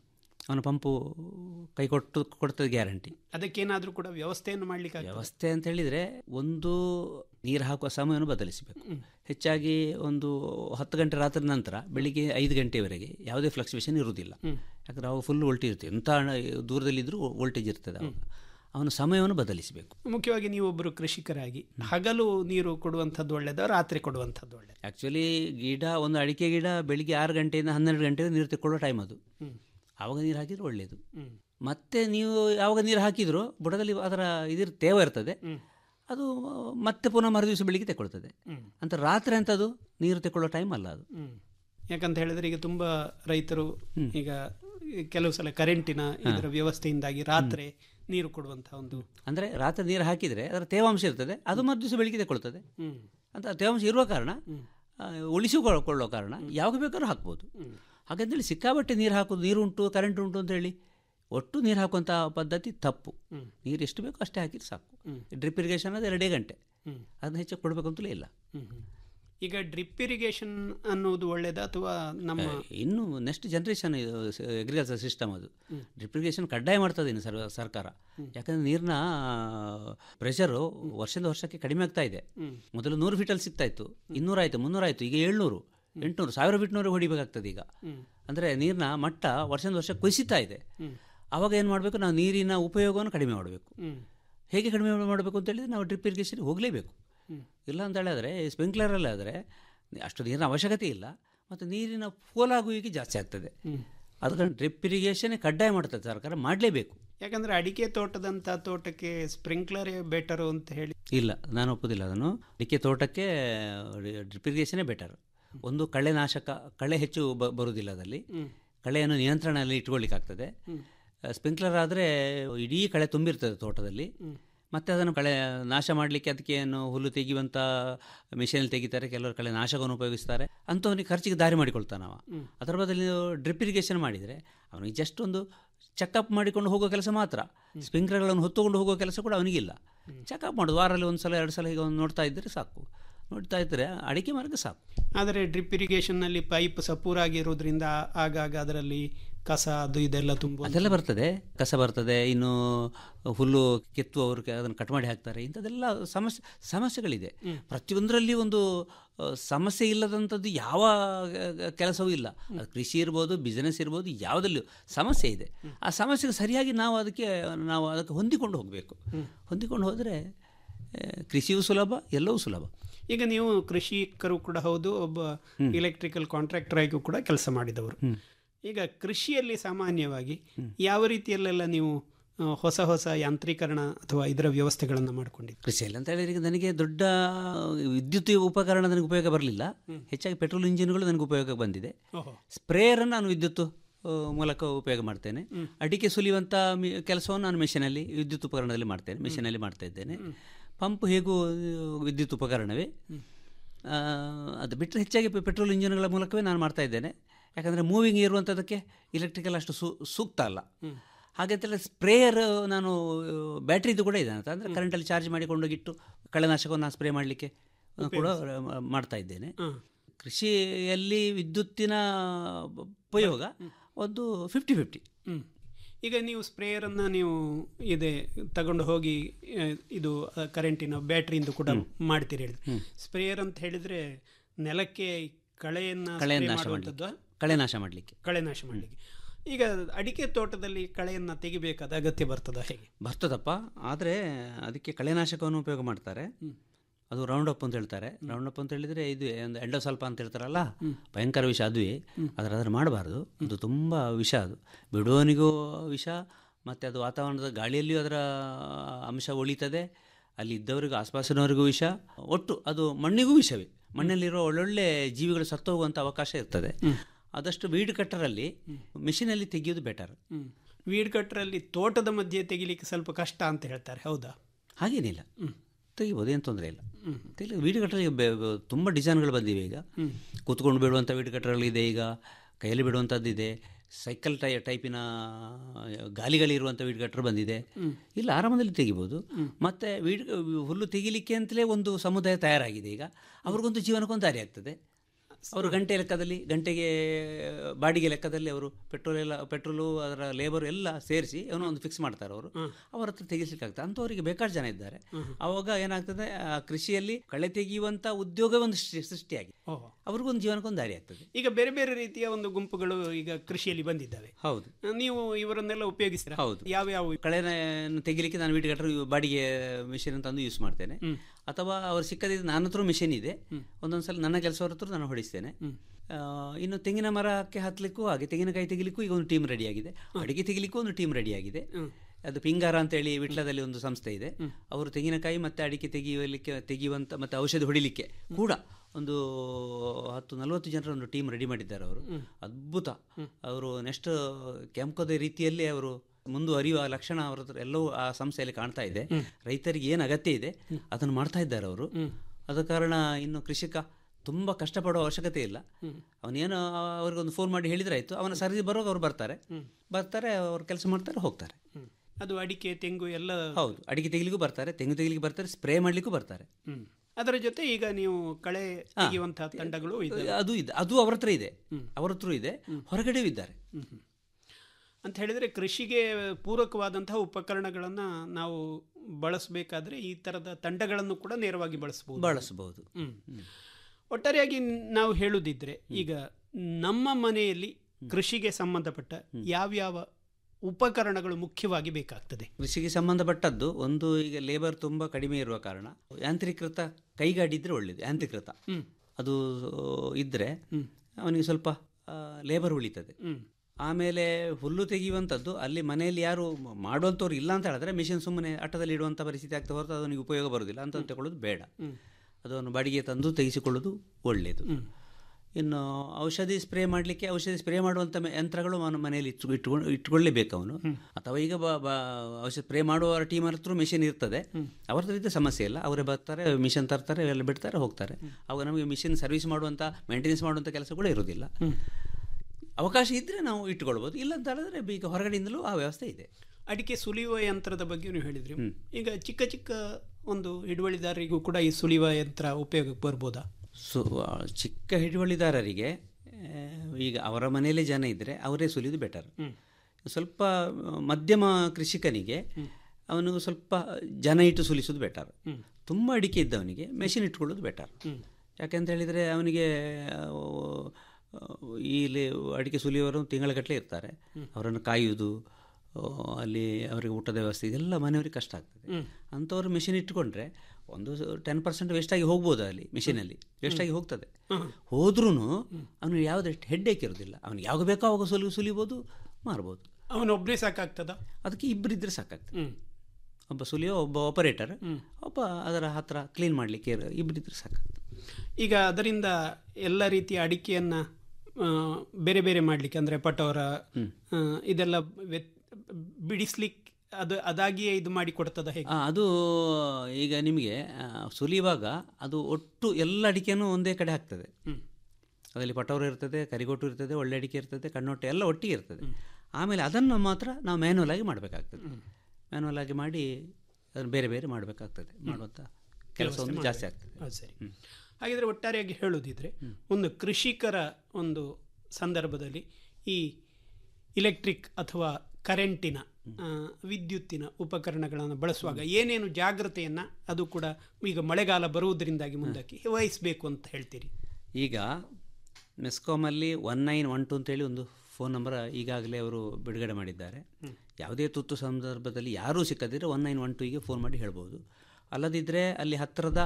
ಅವನ ಪಂಪು ಕೈ ಕೊಟ್ಟು ಕೊಡ್ತದೆ ಗ್ಯಾರಂಟಿ ಅದಕ್ಕೇನಾದರೂ ಕೂಡ ವ್ಯವಸ್ಥೆಯನ್ನು ಮಾಡಲಿಕ್ಕೆ ವ್ಯವಸ್ಥೆ ಅಂತ ಹೇಳಿದರೆ ಒಂದು ನೀರು ಹಾಕುವ ಸಮಯವನ್ನು ಬದಲಿಸಬೇಕು ಹೆಚ್ಚಾಗಿ ಒಂದು ಹತ್ತು ಗಂಟೆ ರಾತ್ರಿ ನಂತರ ಬೆಳಿಗ್ಗೆ ಐದು ಗಂಟೆವರೆಗೆ ಯಾವುದೇ ಫ್ಲಕ್ಚುಯೇಷನ್ ಇರುವುದಿಲ್ಲ ಯಾಕಂದರೆ ಅವಾಗ ಫುಲ್ ವೋಲ್ಟೇಜ್ ಇರ್ತದೆ ಎಂಥ ದೂರದಲ್ಲಿದ್ದರೂ ವೋಲ್ಟೇಜ್ ಇರ್ತದೆ ಅವಾಗ ಅವನ ಸಮಯವನ್ನು ಬದಲಿಸಬೇಕು ಮುಖ್ಯವಾಗಿ ನೀವೊಬ್ಬರು ಕೃಷಿಕರಾಗಿ ಹಗಲು ನೀರು ಕೊಡುವಂಥದ್ದು ಒಳ್ಳೆಯದ ರಾತ್ರಿ ಕೊಡುವಂಥದ್ದು ಒಳ್ಳೆಯದು ಆ್ಯಕ್ಚುಲಿ ಗಿಡ ಒಂದು ಅಡಿಕೆ ಗಿಡ ಬೆಳಿಗ್ಗೆ ಆರು ಗಂಟೆಯಿಂದ ಹನ್ನೆರಡು ಗಂಟೆಗೆ ನೀರು ತೆಕ್ಕೊಳ್ಳೋ ಟೈಮ್ ಅದು ಆವಾಗ ನೀರು ಹಾಕಿದ್ರೆ ಒಳ್ಳೆಯದು ಮತ್ತೆ ನೀವು ಯಾವಾಗ ನೀರು ಹಾಕಿದ್ರು ಬುಡದಲ್ಲಿ ಅದರ ಇದ್ರ ತೇವ ಇರ್ತದೆ ಅದು ಮತ್ತೆ ಪುನಃ ಮರುದಿವಸ ಬೆಳಿಗ್ಗೆ ತೆಕ್ಕೊಳ್ತದೆ ಅಂತ ರಾತ್ರಿ ಅಂತದು ನೀರು ತೆಕ್ಕೊಳ್ಳೋ ಟೈಮ್ ಅಲ್ಲ ಅದು ಯಾಕಂತ ಹೇಳಿದ್ರೆ ಈಗ ತುಂಬ ರೈತರು ಈಗ ಕೆಲವು ಸಲ ಕರೆಂಟಿನ ಇದರ ವ್ಯವಸ್ಥೆಯಿಂದಾಗಿ ರಾತ್ರಿ ನೀರು ಕೊಡುವಂತಹ ಒಂದು ಅಂದರೆ ರಾತ್ರಿ ನೀರು ಹಾಕಿದರೆ ಅದರ ತೇವಾಂಶ ಇರ್ತದೆ ಅದು ಮರುದಿವಸ ಬೆಳಿಗ್ಗೆ ತೆಕ್ಕೊಳ್ತದೆ ಅಂತ ತೇವಾಂಶ ಇರುವ ಕಾರಣ ಆ, ಉಳಿಸಿಕೊಳ್ಳೋ ಕಾರಣ ಯಾವಾಗ ಬೇಕಾದ್ರೂ ಹಾಕ್ಬೋದು ಹಾಗಂತೇಳಿ ಸಿಕ್ಕಾಬಟ್ಟೆ ನೀರು ಹಾಕೋದು ನೀರು ಉಂಟು ಕರೆಂಟ್ ಉಂಟು ಅಂತೇಳಿ ಒಟ್ಟು ನೀರು ಹಾಕುವಂಥ ಪದ್ಧತಿ ತಪ್ಪು ನೀರು ಎಷ್ಟು ಬೇಕೋ ಅಷ್ಟೇ ಹಾಕಿದ್ರೆ ಸಾಕು ಡ್ರಿಪ್ ಇರಿಗೇಷನ್ ಅದು ಎರಡೇ ಗಂಟೆ ಅದನ್ನ ಹೆಚ್ಚು ಕೊಡಬೇಕು ಅಂತಲೇ ಇಲ್ಲ ಈಗ ಡ್ರಿಪ್ ಇರಿಗೇಷನ್ ಅನ್ನೋದು ಒಳ್ಳೆಯದ ಅಥವಾ ನಮ್ಮ ಇನ್ನು ನೆಕ್ಸ್ಟ್ ಜನ್ರೇಷನ್ ಅಗ್ರಿಕಲ್ಚರ್ ಸಿಸ್ಟಮ್ ಅದು ಡ್ರಿಪ್ ಇರಿಗೇಷನ್ ಕಡ್ಡಾಯ ಮಾಡ್ತದೆ ಇನ್ನು ಸರ್ ಸರ್ಕಾರ ಯಾಕಂದರೆ ನೀರಿನ ಪ್ರೆಷರು ವರ್ಷದಿಂದ ವರ್ಷಕ್ಕೆ ಕಡಿಮೆ ಆಗ್ತಾ ಇದೆ ಮೊದಲು ನೂರು ಫೀಟಲ್ಲಿ ಸಿಗ್ತಾ ಇತ್ತು ಇನ್ನೂರ ಆಯಿತು ಮುನ್ನೂರ ಆಯಿತು ಈಗ ಏಳ್ನೂರು ಎಂಟುನೂರು ಸಾವಿರ ಫೀಟ್ನೂರು ಹೊಡಿಬೇಕಾಗ್ತದೆ ಈಗ ಅಂದರೆ ನೀರಿನ ಮಟ್ಟ ವರ್ಷದಿಂದ ವರ್ಷ ಕುಸಿತಾ ಇದೆ ಆವಾಗ ಏನು ಮಾಡಬೇಕು ನಾವು ನೀರಿನ ಉಪಯೋಗವನ್ನು ಕಡಿಮೆ ಮಾಡಬೇಕು ಹೇಗೆ ಕಡಿಮೆ ಮಾಡಬೇಕು ಅಂತ ಹೇಳಿದ್ರೆ ನಾವು ಡ್ರಿಪ್ ಇರಿಗೇಷನ್ ಹೋಗಲೇಬೇಕು ಇಲ್ಲ ಅಂತ ಹೇಳಿದ್ರೆ ಸ್ಪ್ರಿಂಕ್ಲರಲ್ಲಿ ಆದರೆ ಅಷ್ಟು ನೀರಿನ ಅವಶ್ಯಕತೆ ಇಲ್ಲ ಮತ್ತು ನೀರಿನ ಪೋಲಾಗುವಿಕೆ ಜಾಸ್ತಿ ಆಗ್ತದೆ ಅದಕ್ಕೆ ಡ್ರಿಪ್ ಇರಿಗೇಷನ್ ಕಡ್ಡಾಯ ಮಾಡ್ತದೆ ಸರ್ಕಾರ ಮಾಡಲೇಬೇಕು ಯಾಕಂದ್ರೆ ಅಡಿಕೆ ತೋಟದಂಥ ತೋಟಕ್ಕೆ ಸ್ಪ್ರಿಂಕ್ಲರೇ ಬೆಟರು ಅಂತ ಹೇಳಿ ಇಲ್ಲ ನಾನು ಒಪ್ಪೋದಿಲ್ಲ ಅದನ್ನು ಅಡಿಕೆ ತೋಟಕ್ಕೆ ಡ್ರಿಪ್ ಇರಿಗೇಷನೇ ಬೆಟರ್ ಒಂದು ಕಳೆನಾಶಕ ಕಳೆ ಹೆಚ್ಚು ಬ- ಬರುವುದಿಲ್ಲ ಅದರಲ್ಲಿ ಕಳೆಯನ್ನು ನಿಯಂತ್ರಣದಲ್ಲಿ ಇಟ್ಕೊಳ್ಳಿಕ್ಕಾಗ್ತದೆ ಸ್ಪ್ರಿಂಕ್ಲರ್ ಆದರೆ ಇಡೀ ಕಳೆ ತುಂಬಿರ್ತದೆ ತೋಟದಲ್ಲಿ ಮತ್ತೆ ಅದನ್ನು ಕಳೆ ನಾಶ ಮಾಡಲಿಕ್ಕೆ ಅದಕ್ಕೆ ಏನು ಹುಲ್ಲು ತೆಗೆಯುವಂಥ ಮಿಷಿನಲ್ಲಿ ತೆಗಿತಾರೆ ಕೆಲವರು ಕಳೆ ನಾಶಕವನ್ನು ಉಪಯೋಗಿಸ್ತಾರೆ ಅಂಥವನಿಗೆ ಖರ್ಚಿಗೆ ದಾರಿ ಮಾಡಿಕೊಳ್ತಾನೆ ಅವ ಅದರ ಬದಲು ನೀವು ಡ್ರಿಪ್ ಇರಿಗೇಷನ್ ಮಾಡಿದರೆ ಅವನಿಗೆ ಜಸ್ಟ್ ಒಂದು ಚೆಕಪ್ ಮಾಡಿಕೊಂಡು ಹೋಗೋ ಕೆಲಸ ಮಾತ್ರ ಸ್ಪ್ರಿಂಕ್ಲರ್ಗಳನ್ನು ಹೊತ್ತುಕೊಂಡು ಹೋಗೋ ಕೆಲಸ ಕೂಡ ಅವನಿಗಿಲ್ಲ ಚೆಕಪ್ ಮಾಡೋದು ವಾರಲ್ಲಿ ಒಂದು ಸಲ ಎರಡು ಸಲ ಈಗ ಒಂದು ನೋಡ್ತಾ ಇದ್ದರೆ ಸಾಕು ನೋಡ್ತಾ ಇದ್ದರೆ ಅಡಿಕೆ ಮರಕ್ಕೆ ಸಾಕು ಆದರೆ ಡ್ರಿಪ್ ಇರಿಗೇಷನ್ನಲ್ಲಿ ಪೈಪ್ ಸಪೂರಾಗಿರೋದ್ರಿಂದ ಆಗಾಗ ಅದರಲ್ಲಿ ಕಸ ಅದು ಇದೆಲ್ಲ ತುಂಬ ಅದೆಲ್ಲ ಬರ್ತದೆ ಕಸ ಬರ್ತದೆ ಇನ್ನು ಹುಲ್ಲು ಕೆತ್ತುವವರು ಅದನ್ನು ಕಟ್ ಮಾಡಿ ಹಾಕ್ತಾರೆ ಇಂಥದ್ದೆಲ್ಲ ಸಮಸ್ಯೆ ಸಮಸ್ಯೆಗಳಿದೆ ಪ್ರತಿಯೊಂದರಲ್ಲಿ ಒಂದು ಆ, ಸಮಸ್ಯೆ ಇಲ್ಲದಂಥದ್ದು ಯಾವ ಆ, ಕೆಲಸವೂ ಇಲ್ಲ ಅದು ಕೃಷಿ ಇರ್ಬೋದು ಬಿಸ್ನೆಸ್ ಇರ್ಬೋದು ಯಾವುದಲ್ಲೂ ಸಮಸ್ಯೆ ಇದೆ ಆ ಸಮಸ್ಯೆಗೆ ಸರಿಯಾಗಿ ನಾವು ಅದಕ್ಕೆ ನಾವು ಅದಕ್ಕೆ ಹೊಂದಿಕೊಂಡು ಹೋಗಬೇಕು ಹೊಂದಿಕೊಂಡು ಹೋದರೆ ಆ, ಕೃಷಿಯೂ ಸುಲಭ ಎಲ್ಲವೂ ಸುಲಭ ಈಗ ನೀವು ಕೃಷಿಕರು ಕೂಡ ಹೌದು ಒಬ್ಬ ಇಲೆಕ್ಟ್ರಿಕಲ್ ಕಾಂಟ್ರಾಕ್ಟರ್ ಆಗಿ ಕೂಡ ಕೆಲಸ ಮಾಡಿದವರು ಈಗ ಕೃಷಿಯಲ್ಲಿ ಸಾಮಾನ್ಯವಾಗಿ ಯಾವ ರೀತಿಯಲ್ಲೆಲ್ಲ ನೀವು ಆ, ಹೊಸ ಹೊಸ ಯಾಂತ್ರೀಕರಣ ಅಥವಾ ಇದರ ವ್ಯವಸ್ಥೆಗಳನ್ನು ಮಾಡಿಕೊಂಡಿದ್ದೀರಿ ಕೃಷಿಯಲ್ಲಿ ಅಂತ ಹೇಳಿದ್ರೆ ಈಗ ನನಗೆ ದೊಡ್ಡ ವಿದ್ಯುತ್ ಉಪಕರಣ ನನಗೆ ಉಪಯೋಗ ಬರಲಿಲ್ಲ ಹೆಚ್ಚಾಗಿ ಪೆಟ್ರೋಲ್ ಇಂಜಿನ್ಗಳು ನನಗೆ ಉಪಯೋಗ ಬಂದಿದೆ ಓಹೋ. ಸ್ಪ್ರೇಯರನ್ನು ನಾನು ವಿದ್ಯುತ್ ಆ, ಮೂಲಕ ಉಪಯೋಗ ಮಾಡ್ತೇನೆ ಅಡಿಕೆ ಸುಲಿಯುವಂಥ ಮಿ ಕೆಲಸವನ್ನು ನಾನು ಮೆಷಿನಲ್ಲಿ ವಿದ್ಯುತ್ ಉಪಕರಣದಲ್ಲಿ ಮಾಡ್ತೇನೆ ಮೆಷಿನಲ್ಲಿ ಮಾಡ್ತಾ ಇದ್ದೇನೆ ಪಂಪ್ ಹೇಗೂ ಆ, ವಿದ್ಯುತ್ ಉಪಕರಣವೇ ಆ, ಅದು ಬಿಟ್ಟರೆ ಹೆಚ್ಚಾಗಿ ಪೆ- ಪೆಟ್ರೋಲ್ ಇಂಜಿನ್ಗಳ ಮೂಲಕವೇ ನಾನು ಮಾಡ್ತಾ ಇದ್ದೇನೆ ಯಾಕಂದರೆ ಮೂವಿಂಗ್ ಇರುವಂಥದ್ದಕ್ಕೆ ಇಲೆಕ್ಟ್ರಿಕಲ್ ಅಷ್ಟು ಸೂ ಸೂಕ್ತ ಅಲ್ಲ ಹಾಗಂತೇಳಿ ಸ್ಪ್ರೇಯರ್ ನಾನು ಬ್ಯಾಟ್ರಿದು ಕೂಡ ಇದೆ ಅಂತ ಅಂದರೆ ಕರೆಂಟಲ್ಲಿ ಚಾರ್ಜ್ ಮಾಡಿಕೊಂಡೋಗಿಟ್ಟು ಕಳೆನಾಶಕವನ್ನು ನಾನು ಸ್ಪ್ರೇ ಮಾಡಲಿಕ್ಕೆ ಕೂಡ ಆ, ಮಾಡ್ತಾ ಇದ್ದೇನೆ ಕೃಷಿಯಲ್ಲಿ ವಿದ್ಯುತ್ತಿನ ಉಪಯೋಗ ಒಂದು ಫಿಫ್ಟಿ ಫಿಫ್ಟಿ ಹ್ಮ್. ಈಗ ನೀವು ಸ್ಪ್ರೇಯರನ್ನು ನೀವು ಇದೆ ತಗೊಂಡು ಹೋಗಿ ಆ, ಇದು ಆ, ಕರೆಂಟಿನ ಬ್ಯಾಟ್ರಿಯಿಂದ ಕೂಡ ಮಾಡ್ತೀರಿ ಹೇಳಿದ್ರೆ ಸ್ಪ್ರೇಯರ್ ಅಂತ ಹೇಳಿದ್ರೆ ನೆಲಕ್ಕೆ ಕಳೆಯನ್ನ ಕಳೆಯನ್ನು spray ನಾಶ ಮಾಡುವಂಥದ್ದು ಮಾಡಲಿಕ್ಕೆ ಕಳೆ ನಾಶ ಮಾಡಲಿಕ್ಕೆ ಕಳೆ ನಾಶ ಮಾಡಲಿಕ್ಕೆ ಈಗ ಅಡಿಕೆ ತೋಟದಲ್ಲಿ ಕಳೆಯನ್ನ ತೆಗಿಬೇಕಾದ ಅಗತ್ಯ ಬರ್ತದ ಹೇಗೆ ಬರ್ತದಪ್ಪ ಆದರೆ ಅದಕ್ಕೆ ಕಳೆನಾಶಕವನ್ನು ಉಪಯೋಗ ಮಾಡ್ತಾರೆ ಅದು ರೌಂಡ್ ಅಪ್ ಅಂತ ಹೇಳ್ತಾರೆ ರೌಂಡ್ ಅಪ್ ಅಂತ ಹೇಳಿದರೆ ಇದು ಒಂದು ಎಂಡೋಸಲ್ಪ ಅಂತ ಹೇಳ್ತಾರಲ್ಲ ಭಯಂಕರ ವಿಷ ಅದುವೇ ಆದರೆ ಅದನ್ನು ಮಾಡಬಾರ್ದು ಅದು ತುಂಬ ವಿಷ ಅದು ಬಿಡುವವನಿಗೂ ವಿಷ ಮತ್ತು ಅದು ವಾತಾವರಣದ ಗಾಳಿಯಲ್ಲಿಯೂ ಅದರ ಅಂಶ ಉಳಿತದೆ ಅಲ್ಲಿ ಇದ್ದವರಿಗೂ ಆಸ್ಪಾಸಿನವರಿಗೂ ವಿಷ ಒಟ್ಟು ಅದು ಮಣ್ಣಿಗೂ ವಿಷವೇ ಮಣ್ಣಲ್ಲಿರೋ ಒಳ್ಳೊಳ್ಳೆ ಜೀವಿಗಳು ಸತ್ತು ಹೋಗುವಂಥ ಅವಕಾಶ ಇರ್ತದೆ ಆದಷ್ಟು ವೀಡ್ ಕಟ್ಟರಲ್ಲಿ ಮಿಷಿನಲ್ಲಿ ತೆಗೆಯೋದು ಬೆಟರ್ ವೀಡ್ ಕಟ್ರಲ್ಲಿ ತೋಟದ ಮಧ್ಯೆ ತೆಗಿಲಿಕ್ಕೆ ಸ್ವಲ್ಪ ಕಷ್ಟ ಅಂತ ಹೇಳ್ತಾರೆ ಹೌದಾ ಹಾಗೇನಿಲ್ಲ ತೆಗಿಬೋದು ಏನು ತೊಂದರೆ ಇಲ್ಲ ತೆಗಿ ವೀಡಿಯೋ ಕಟ್ಟರಲ್ಲಿ ತುಂಬ ಡಿಸೈನ್ಗಳು ಬಂದಿವೆ ಈಗ ಕೂತ್ಕೊಂಡು ಬಿಡುವಂಥ ವೀಡಿಯೋ ಕಟ್ಟರ್ಗಳಿದೆ ಈಗ ಕೈಯಲ್ಲಿ ಬಿಡುವಂಥದ್ದಿದೆ ಸೈಕಲ್ ಟೈ ಟೈಪಿನ ಗಾಲಿಗಳಿರುವಂಥ ವೀಡ್ ಕಟ್ಟರ್ ಬಂದಿದೆ ಇಲ್ಲ ಆರಾಮದಲ್ಲಿ ತೆಗಿಬೋದು ಮತ್ತು ವೀಡ್ ಹುಲ್ಲು ತೆಗಿಲಿಕ್ಕೆ ಅಂತಲೇ ಒಂದು ಸಮುದಾಯ ತಯಾರಾಗಿದೆ ಈಗ ಅವ್ರಿಗೊಂದು ಜೀವನಕ್ಕೊಂದು ದಾರಿ ಆಗ್ತದೆ ಅವರು ಗಂಟೆ ಲೆಕ್ಕದಲ್ಲಿ ಗಂಟೆಗೆ ಬಾಡಿಗೆ ಲೆಕ್ಕದಲ್ಲಿ ಅವರು ಪೆಟ್ರೋಲ್ ಎಲ್ಲ ಪೆಟ್ರೋಲು ಅದರ ಲೇಬರ್ ಎಲ್ಲ ಸೇರಿಸಿ ಏನೋ ಒಂದು ಫಿಕ್ಸ್ ಮಾಡ್ತಾರೆ ಅವರು ಅವ್ರ ಹತ್ರ ತೆಗಿಸ್ಲಿಕ್ಕಾಗ್ತದೆ ಅಂಥವರಿಗೆ ಬೇಕಾದ ಜನ ಇದ್ದಾರೆ ಅವಾಗ ಏನಾಗ್ತದೆ ಆ ಕೃಷಿಯಲ್ಲಿ ಕಳೆ ತೆಗೆಯುವಂಥ ಉದ್ಯೋಗ ಒಂದು ಸೃಷ್ಟಿ ಸೃಷ್ಟಿಯಾಗಿ ಓಹೋ ಅವ್ರಿಗೊಂದು ಜೀವನಕ್ಕೊಂದು ದಾರಿ ಆಗ್ತದೆ ಈಗ ಬೇರೆ ಬೇರೆ ರೀತಿಯ ಒಂದು ಗುಂಪುಗಳು ಈಗ ಕೃಷಿಯಲ್ಲಿ ಬಂದಿದ್ದಾವೆ ಹೌದು ನೀವು ಇವರನ್ನೆಲ್ಲ ಉಪಯೋಗಿಸ್ತೀರಾ ಹೌದು. ಯಾವ ಯಾವ ಕಳೆನ ತೆಗಿಲಿಕ್ಕೆ ನಾನು ವೀಡಿಯೋ ಕಟ್ಟರ್ ಬಾಡಿಗೆ ಮಿಷಿನ್ ತಂದು ಯೂಸ್ ಮಾಡ್ತೇನೆ ಅಥವಾ ಅವ್ರು ಸಿಕ್ಕದಿದ್ದು ನನ್ನ ಹತ್ರ ಮಿಷಿನ್ ಇದೆ ಒಂದೊಂದ್ಸಲ ನನ್ನ ಕೆಲಸವ್ರ ಹತ್ರ ನಾನು ಹೊಡಿಸ್ತೇನೆ ಆ, ಇನ್ನು ತೆಂಗಿನ ಮರಕ್ಕೆ ಹತ್ತಲಿಕ್ಕೂ ಹಾಗೆ ತೆಂಗಿನಕಾಯಿ ತೆಗಿಲಿಕ್ಕೂ ಈಗ ಒಂದು ಟೀಮ್ ರೆಡಿಯಾಗಿದೆ ಅಡಿಗೆ ತೆಗಿಲಿಕ್ಕೂ ಒಂದು ಟೀಮ್ ರೆಡಿಯಾಗಿದೆ ಅದು ಪಿಂಗಾರ ಅಂತೇಳಿ ವಿಟ್ಲದಲ್ಲಿ ಒಂದು ಸಂಸ್ಥೆ ಇದೆ ಅವರು ತೆಂಗಿನಕಾಯಿ ಮತ್ತು ಅಡಿಕೆ ತೆಗೆಯಲಿಕ್ಕೆ ತೆಗೆಯುವಂಥ ಮತ್ತು ಔಷಧಿ ಹೊಡಿಲಿಕ್ಕೆ ಕೂಡ ಒಂದು ಹತ್ತು ನಲವತ್ತು ಜನರ ಒಂದು ಟೀಮ್ ರೆಡಿ ಮಾಡಿದ್ದಾರೆ ಅವರು ಅದ್ಭುತ ಅವರು ನೆಕ್ಸ್ಟ್ ಕೆಂಪದ ರೀತಿಯಲ್ಲಿ ಅವರು ಮುಂದುವರಿಯುವ ಲಕ್ಷಣ ಅವರ ಹತ್ರ ಎಲ್ಲವೂ ಆ ಸಂಸ್ಥೆಯಲ್ಲಿ ಕಾಣ್ತಾ ಇದೆ ರೈತರಿಗೆ ಏನು ಅಗತ್ಯ ಇದೆ ಅದನ್ನು ಮಾಡ್ತಾ ಇದ್ದಾರೆ ಅವರು ಆದ ಕಾರಣ ಇನ್ನು ಕೃಷಿಕ ತುಂಬ ಕಷ್ಟಪಡುವ ಅವಶ್ಯಕತೆ ಇಲ್ಲ ಅವನೇನು ಅವ್ರಿಗೊಂದು ಫೋನ್ ಮಾಡಿ ಹೇಳಿದ್ರೆ ಆಯಿತು ಅವನ ಸರಿ ಬರುವಾಗ ಅವ್ರು ಬರ್ತಾರೆ ಬರ್ತಾರೆ ಅವ್ರು ಕೆಲಸ ಮಾಡ್ತಾರೆ ಹೋಗ್ತಾರೆ ಅದು ಅಡಿಕೆ ತೆಂಗು ಎಲ್ಲ ಹೌದು ಅಡಿಕೆ ತೆಗಿಲಿಕ್ಕೂ ಬರ್ತಾರೆ ತೆಂಗು ತೆಗಿಲಿಕ್ಕೆ ಬರ್ತಾರೆ ಸ್ಪ್ರೇ ಮಾಡಲಿಕ್ಕೂ ಬರ್ತಾರೆ ಹ್ಮ್. ಅದರ ಜೊತೆ ಈಗ ನೀವು ಕಳೆ ತೆಗೆಯುವಂತಹ ತಂಡಗಳು ಇದೆ ಅದು ಇದೆ ಅದು ಅವರ ಹತ್ರ ಇದೆ ಅವರ ಹತ್ರ ಇದೆ ಹೊರಗಡೆಯೂ ಇದ್ದಾರೆ ಅಂತ ಹೇಳಿದ್ರೆ ಕೃಷಿಗೆ ಪೂರಕವಾದಂತಹ ಉಪಕರಣಗಳನ್ನು ನಾವು ಬಳಸಬೇಕಾದ್ರೆ ಈ ತರದ ತಂಡಗಳನ್ನು ಕೂಡ ನೇರವಾಗಿ ಬಳಸಬಹುದು ಬಳಸಬಹುದು ಹ್ಮ್. ಒಟ್ಟಾರೆಯಾಗಿ ನಾವು ಹೇಳುದಿದ್ರೆ ಈಗ ನಮ್ಮ ಮನೆಯಲ್ಲಿ ಕೃಷಿಗೆ ಸಂಬಂಧಪಟ್ಟ ಯಾವ್ಯಾವ ಉಪಕರಣಗಳು ಮುಖ್ಯವಾಗಿ ಬೇಕಾಗ್ತದೆ ಕೃಷಿಗೆ ಸಂಬಂಧಪಟ್ಟದ್ದು ಒಂದು ಈಗ ಲೇಬರ್ ತುಂಬ ಕಡಿಮೆ ಇರುವ ಕಾರಣ ಯಾಂತ್ರೀಕೃತ ಕೈಗಾಡಿ ಇದ್ರೆ ಒಳ್ಳೇದು ಯಾಂತ್ರೀಕೃತ ಅದು ಇದ್ದರೆ ಅವನಿಗೆ ಸ್ವಲ್ಪ ಲೇಬರ್ ಉಳಿತದೆ ಆಮೇಲೆ ಹುಲ್ಲು ತೆಗೆಯುವಂಥದ್ದು ಅಲ್ಲಿ ಮನೆಯಲ್ಲಿ ಯಾರು ಮ- ಮಾಡುವಂಥವ್ರು ಇಲ್ಲ ಅಂತ ಹೇಳಿದ್ರೆ ಮಿಷಿನ್ ಸುಮ್ಮನೆ ಅಟ್ಟದಲ್ಲಿ ಇಡುವಂಥ ಪರಿಸ್ಥಿತಿ ಆಗ್ತಾ ಹೊರತು ಅದನಿಗೆ ಉಪಯೋಗ ಬರೋದಿಲ್ಲ ಅಂತ ತಗೊಳ್ಳೋದು ಬೇಡ ಅದನ್ನು ಬಾಡಿಗೆ ತಂದು ತೆಗೆಸಿಕೊಳ್ಳೋದು ಒಳ್ಳೆಯದು ಇನ್ನು ಔಷಧಿ ಸ್ಪ್ರೇ ಮಾಡಲಿಕ್ಕೆ ಔಷಧಿ ಸ್ಪ್ರೇ ಮಾಡುವಂಥ ಮೆ- ಯಂತ್ರಗಳು ಅವನು ಮನೆಯಲ್ಲಿ ಇಟ್ಟು ಇಟ್ಕೊಂಡು ಇಟ್ಕೊಳ್ಳೇಬೇಕು ಅವನು ಅಥವಾ ಈಗ ಬ ಬ- ಔಷಧಿ ಸ್ಪ್ರೇ ಮಾಡುವವರ ಟೀಮ್ ಹತ್ರ ಮಿಷಿನ್ ಇರ್ತದೆ ಅವ್ರ ಹತ್ರ ಇದ್ದ ಸಮಸ್ಯೆ ಇಲ್ಲ ಅವರೇ ಬರ್ತಾರೆ ಮಿಷನ್ ತರ್ತಾರೆ ಎಲ್ಲ ಬಿಡ್ತಾರೆ ಹೋಗ್ತಾರೆ ಅವಾಗ ನಮಗೆ ಮಿಷಿನ್ ಸರ್ವಿಸ್ ಮಾಡುವಂಥ ಮೇಂಟೆನೆನ್ಸ್ ಮಾಡುವಂಥ ಕೆಲಸ ಕೂಡ ಇರೋದಿಲ್ಲ ಅವಕಾಶ ಇದ್ದರೆ ನಾವು ಇಟ್ಕೊಳ್ಬೋದು ಇಲ್ಲ ಅಂತ ಹೇಳಿದ್ರೆ ಈಗ ಹೊರಗಡೆಯಿಂದಲೂ ಆ ವ್ಯವಸ್ಥೆ ಇದೆ ಅಡಿಕೆ ಸುಲಿಯುವ ಯಂತ್ರದ ಬಗ್ಗೆ ನೀವು ಹೇಳಿದ್ರಿ ಈಗ ಚಿಕ್ಕ ಚಿಕ್ಕ ಒಂದು ಹಿಡುವಳಿದಾರರಿಗೂ ಕೂಡ ಈ ಸುಲಿಯುವ ಯಂತ್ರ ಉಪಯೋಗಕ್ಕೆ ಬರ್ಬೋದಾ ಸೊ ಆ, ಚಿಕ್ಕ ಹಿಡುವಳಿದಾರರಿಗೆ ಆ, ಈಗ ಅವರ ಮನೆಯಲ್ಲೇ ಜನ ಇದ್ದರೆ ಅವರೇ ಸುಲಿದು ಬೆಟರ್ ಸ್ವಲ್ಪ ಆ, ಮಧ್ಯಮ ಕೃಷಿಕನಿಗೆ ಅವನು ಸ್ವಲ್ಪ ಜನ ಇಟ್ಟು ಸುಲಿಸೋದು ಬೆಟರ್ ತುಂಬ ಅಡಿಕೆ ಇದ್ದವನಿಗೆ ಮೆಷಿನ್ ಇಟ್ಕೊಳ್ಳೋದು ಬೆಟರ್ ಯಾಕೆಂತ ಹೇಳಿದರೆ ಅವನಿಗೆ ಆ, ಆ, ಇಲ್ಲಿ ಅಡಿಕೆ ಸುಲಿಯೋರು ತಿಂಗಳಗಟ್ಟಲೆ ಇರ್ತಾರೆ ಅವರನ್ನು ಕಾಯುವುದು ಆ, ಅಲ್ಲಿ ಅವರಿಗೆ ಊಟದ ವ್ಯವಸ್ಥೆ ಇದೆಲ್ಲ ಮನೆಯವರಿಗೆ ಕಷ್ಟ ಆಗ್ತದೆ ಅಂಥವ್ರು ಮೆಷಿನ್ ಇಟ್ಕೊಂಡ್ರೆ ಒಂದು ಟೆನ್ ಪರ್ಸೆಂಟ್ ವೇಸ್ಟಾಗಿ ಹೋಗ್ಬೋದು ಅಲ್ಲಿ ಮಿಷಿನಲ್ಲಿ ವೇಸ್ಟಾಗಿ ಹೋಗ್ತದೆ ಹೋದ್ರೂ ಅವನಿಗೆ ಯಾವುದೇ ಹೆಡ್ಡೇಕ್ ಇರೋದಿಲ್ಲ ಅವನಿಗೆ ಯಾವಾಗ ಬೇಕೋ ಅವಾಗ ಸುಲಿ ಸುಲಿಬೋದು ಮಾರ್ಬೋದು ಅವನೊಬ್ಬನೇ ಸಾಕಾಗ್ತದ ಅದಕ್ಕೆ ಇಬ್ಬರಿದ್ರೆ ಸಾಕಾಗ್ತದೆ ಒಬ್ಬ ಸುಲಿಯೋ ಒಬ್ಬ ಆಪರೇಟರ್ ಒಬ್ಬ ಅದರ ಹತ್ರ ಕ್ಲೀನ್ ಮಾಡಲಿಕ್ಕೆ ಇಬ್ಬರಿದ್ರೆ ಸಾಕಾಗ್ತದೆ ಈಗ ಅದರಿಂದ ಎಲ್ಲ ರೀತಿಯ ಅಡಿಕೆಯನ್ನು ಬೇರೆ ಬೇರೆ ಮಾಡಲಿಕ್ಕೆ ಅಂದರೆ ಪಟೋರ ಆ, ಇದೆಲ್ಲ ವ್ಯತ್- ಬಿಡಿಸ್ಲಿಕ್ಕೆ ಅದು ಅದಾಗಿಯೇ ಇದು ಮಾಡಿ ಕೊಡ್ತದ ಹೇಗೆ ಆ, ಅದು ಈಗ ನಿಮಗೆ ಆ, ಸುಲಿಯುವಾಗ ಅದು ಒಟ್ಟು ಎಲ್ಲ ಅಡಿಕೆನೂ ಒಂದೇ ಕಡೆ ಹಾಕ್ತದೆ ಅದರಲ್ಲಿ ಪಟೋರ ಇರ್ತದೆ ಕರಿಗೋಟು ಇರ್ತದೆ ಒಳ್ಳೆ ಅಡಿಕೆ ಇರ್ತದೆ ಕಣ್ಣೊಟ್ಟೆ ಎಲ್ಲ ಒಟ್ಟಿಗೆ ಇರ್ತದೆ ಆಮೇಲೆ ಅದನ್ನು ಮಾತ್ರ ನಾವು ಮ್ಯಾನ್ಯಲ್ ಆಗಿ ಮಾಡಬೇಕಾಗ್ತದೆ ಮ್ಯಾನ್ಯಲ್ ಆಗಿ ಮಾಡಿ ಅದನ್ನು ಬೇರೆ ಬೇರೆ ಮಾಡಬೇಕಾಗ್ತದೆ ಮಾಡುವಂಥ ಕೆಲಸ ಒಂದು ಜಾಸ್ತಿ ಆಗ್ತದೆ ಅದು ಸರಿ ಹಾಗಿದ್ರೆ ಒಟ್ಟಾರೆಯಾಗಿ ಹೇಳೋದಿದ್ರೆ ಒಂದು ಕೃಷಿಕರ ಒಂದು ಸಂದರ್ಭದಲ್ಲಿ ಈ ಇಲೆಕ್ಟ್ರಿಕ್ ಅಥವಾ ಕರೆಂಟಿನ ಆ, ವಿದ್ಯುತ್ತಿನ ಉಪಕರಣಗಳನ್ನು ಬಳಸುವಾಗ ಏನೇನು ಜಾಗ್ರತೆಯನ್ನು ಅದು ಕೂಡ ಈಗ ಮಳೆಗಾಲ ಬರುವುದರಿಂದಾಗಿ ಮುಂದಕ್ಕೆ ವಹಿಸಬೇಕು ಅಂತ ಹೇಳ್ತೀರಿ ಈಗ ಮೆಸ್ಕಾಮಲ್ಲಿ ಒನ್ ನೈನ್ ಒನ್ ಟು ಅಂತೇಳಿ ಒಂದು ಫೋನ್ ನಂಬರ್ ಈಗಾಗಲೇ ಅವರು ಬಿಡುಗಡೆ ಮಾಡಿದ್ದಾರೆ ಯಾವುದೇ ತುರ್ತು ಸಂದರ್ಭದಲ್ಲಿ ಯಾರೂ ಸಿಕ್ಕದಿದ್ದರೆ ಒನ್ ನೈನ್ ಒನ್ ಟುಗೆ ಫೋನ್ ಮಾಡಿ ಹೇಳ್ಬೋದು ಅಲ್ಲದಿದ್ದರೆ ಅಲ್ಲಿ ಹತ್ತಿರದ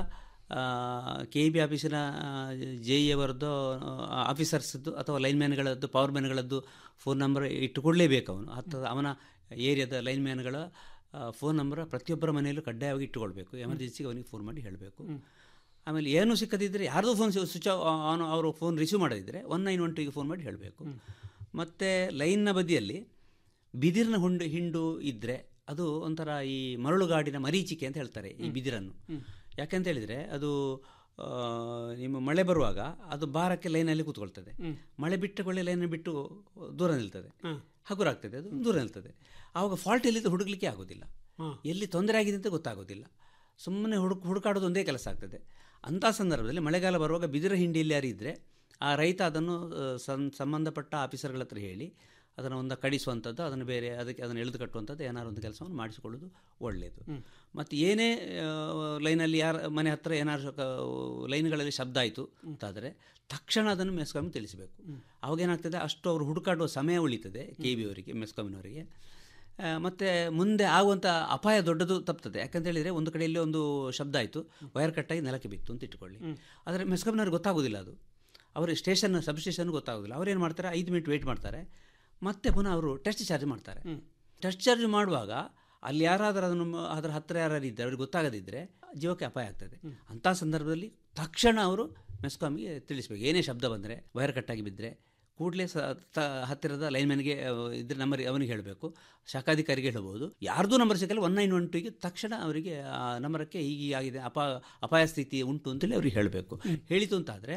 ಕೆ ಬಿ ಆಫೀಸಿನ ಜೆ ಇ ಅವರದ್ದು ಆಫೀಸರ್ಸ್ದು ಅಥವಾ ಲೈನ್ಮ್ಯಾನ್ಗಳದ್ದು ಪವರ್ ಮ್ಯಾನ್ಗಳದ್ದು ಫೋನ್ ನಂಬರ್ ಇಟ್ಟುಕೊಳ್ಳೇಬೇಕು ಅವನು ಹತ್ತಿರ ಅವನ ಏರಿಯಾದ ಲೈನ್ಮ್ಯಾನ್ಗಳ ಫೋನ್ ನಂಬರ್ ಪ್ರತಿಯೊಬ್ಬರ ಮನೆಯಲ್ಲೂ ಕಡ್ಡಾಯವಾಗಿ ಇಟ್ಟುಕೊಳ್ಬೇಕು ಎಮರ್ಜೆನ್ಸಿಗೆ ಅವನಿಗೆ ಫೋನ್ ಮಾಡಿ ಹೇಳಬೇಕು ಆಮೇಲೆ ಏನೂ ಸಿಕ್ಕದಿದ್ದರೆ ಯಾರ್ದು ಫೋನ್ ಸ್ವಿಚ್ ಆನ್ ಅವರು ಫೋನ್ ರಿಸೀವ್ ಮಾಡದಿದ್ದರೆ ಒನ್ ನೈನ್ ಒನ್ ಟುಗೆ ಫೋನ್ ಮಾಡಿ ಹೇಳಬೇಕು ಮತ್ತು ಲೈನ್ನ ಬದಿಯಲ್ಲಿ ಬಿದಿರಿನ ಹುಂಡು ಹಿಂಡು ಇದ್ದರೆ ಅದು ಒಂಥರ ಈ ಮರಳುಗಾಡಿನ ಮರೀಚಿಕೆ ಅಂತ ಹೇಳ್ತಾರೆ ಈ ಬಿದಿರನ್ನು ಯಾಕೆಂತ ಹೇಳಿದರೆ ಅದು ಆ, ನಿಮ್ಮ ಮಳೆ ಬರುವಾಗ ಅದು ಬಾರಕ್ಕೆ ಲೈನಲ್ಲಿ ಕೂತ್ಕೊಳ್ತದೆ ಮಳೆ ಬಿಟ್ಟ ಕೊಳ್ಳೆ ಲೈನ್ ಬಿಟ್ಟು ದೂರ ನಿಲ್ತದೆ ಹಗುರ ಆಗ್ತದೆ ಅದು ದೂರ ನಿಲ್ತದೆ ಆವಾಗ ಫಾಲ್ಟ್ ಎಲ್ಲಿದ್ದು ಹುಡುಕ್ಲಿಕ್ಕೆ ಆಗೋದಿಲ್ಲ ಎಲ್ಲಿ ತೊಂದರೆ ಆಗಿದೆ ಅಂತ ಗೊತ್ತಾಗೋದಿಲ್ಲ ಸುಮ್ಮನೆ ಹುಡುಕ್ ಹುಡುಕಾಡೋದು ಒಂದೇ ಕೆಲಸ ಆಗ್ತದೆ ಅಂಥ ಸಂದರ್ಭದಲ್ಲಿ ಮಳೆಗಾಲ ಬರುವಾಗ ಬಿದಿರ ಹಿಂಡಿಯಲ್ಲಿ ಯಾರು ಇದ್ದರೆ ಆ ರೈತ ಅದನ್ನು ಆ, ಸಂ ಸಂಬಂಧಪಟ್ಟ ಆಫೀಸರ್ಗಳ ಹತ್ರ ಹೇಳಿ ಅದನ್ನು ಒಂದು ಕಡಿಸುವಂಥದ್ದು ಅದನ್ನು ಬೇರೆ ಅದಕ್ಕೆ ಅದನ್ನು ಎಳೆದು ಕಟ್ಟುವಂಥದ್ದು ಏನಾದ್ರು ಒಂದು ಕೆಲಸವನ್ನು ಮಾಡಿಸಿಕೊಳ್ಳೋದು ಒಳ್ಳೆಯದು ಮತ್ತು ಏನೇ ಆ, ಲೈನಲ್ಲಿ ಯಾರ ಮನೆ ಹತ್ತಿರ ಏನಾದ್ರು ಕ- ಲೈನ್ಗಳಲ್ಲಿ ಶಬ್ದ ಆಯಿತು ಅಂತಾದರೆ ತಕ್ಷಣ ಅದನ್ನು ಮೆಸ್ಕಾಮಿಗೆ ತಿಳಿಸಬೇಕು ಅವಾಗ ಏನಾಗ್ತದೆ ಅಷ್ಟು ಅವರು ಹುಡುಕಾಡುವ ಸಮಯ ಉಳಿತದೆ ಕೆ ಬಿ ಅವರಿಗೆ ಮೆಸ್ಕಾಮಿನವರಿಗೆ ಮತ್ತು ಮುಂದೆ ಆಗುವಂಥ ಅಪಾಯ ದೊಡ್ಡದು ತಪ್ತದೆ ಯಾಕಂತ ಹೇಳಿದರೆ ಒಂದು ಕಡೆಯಲ್ಲಿ ಒಂದು ಶಬ್ದ ಆಯಿತು ವೈರ್ ಕಟ್ಟಾಗಿ ನೆಲಕ್ಕೆ ಬಿತ್ತು ಅಂತ ಇಟ್ಕೊಳ್ಳಿ ಆದರೆ ಮೆಸ್ಕಾಮಿನವ್ರಿಗೆ ಗೊತ್ತಾಗೋದಿಲ್ಲ ಅದು ಅವರು ಸ್ಟೇಷನ್ ಸಬ್ ಸ್ಟೇಷನ್ ಗೊತ್ತಾಗೋದಿಲ್ಲ ಅವ್ರೇನು ಮಾಡ್ತಾರೆ ಐದು ಮಿನಿಟ್ ವೆಯ್ಟ್ ಮಾಡ್ತಾರೆ ಮತ್ತೆ ಪುನಃ ಅವರು ಟೆಸ್ಟ್ ಚಾರ್ಜ್ ಮಾಡ್ತಾರೆ ಟೆಸ್ಟ್ ಚಾರ್ಜ್ ಮಾಡುವಾಗ ಅಲ್ಲಿ ಯಾರಾದರೂ ಅದನ್ನು ಮ- ಅದರ ಹತ್ತಿರ ಯಾರು ಇದ್ದರೆ ಅವ್ರಿಗೆ ಗೊತ್ತಾಗದಿದ್ದರೆ ಜೀವಕ್ಕೆ ಅಪಾಯ ಆಗ್ತದೆ ಅಂಥ ಸಂದರ್ಭದಲ್ಲಿ ತಕ್ಷಣ ಅವರು ಮೆಸ್ಕಾಮಿಗೆ ತಿಳಿಸ್ಬೇಕು ಏನೇ ಶಬ್ದ ಬಂದರೆ ವೈರ್ ಕಟ್ಟಾಗಿ ಬಿದ್ದರೆ ಕೂಡಲೇ ಸ ತ ಹತ್ತಿರದ ಲೈನ್ಮನ್ಗೆ ಇದ್ರ ನಂಬರ್ ಅವನಿಗೆ ಹೇಳಬೇಕು ಶಾಖಾಧಿಕಾರಿಗೆ ಹೇಳ್ಬೋದು ಯಾರ್ದು ನಂಬರ್ ಸಿಕ್ಕಲ್ಲ ಒನ್ ನೈನ್ ಒನ್ ಟುಗೆ ತಕ್ಷಣ ಅವರಿಗೆ ಆ ನಂಬರಕ್ಕೆ ಹೀಗೆ ಆಗಿದೆ ಅಪಾ ಅಪಾಯ ಸ್ಥಿತಿ ಉಂಟು ಅಂತೇಳಿ ಅವ್ರಿಗೆ ಹೇಳಬೇಕು ಹೇಳಿತು ಅಂತಾದರೆ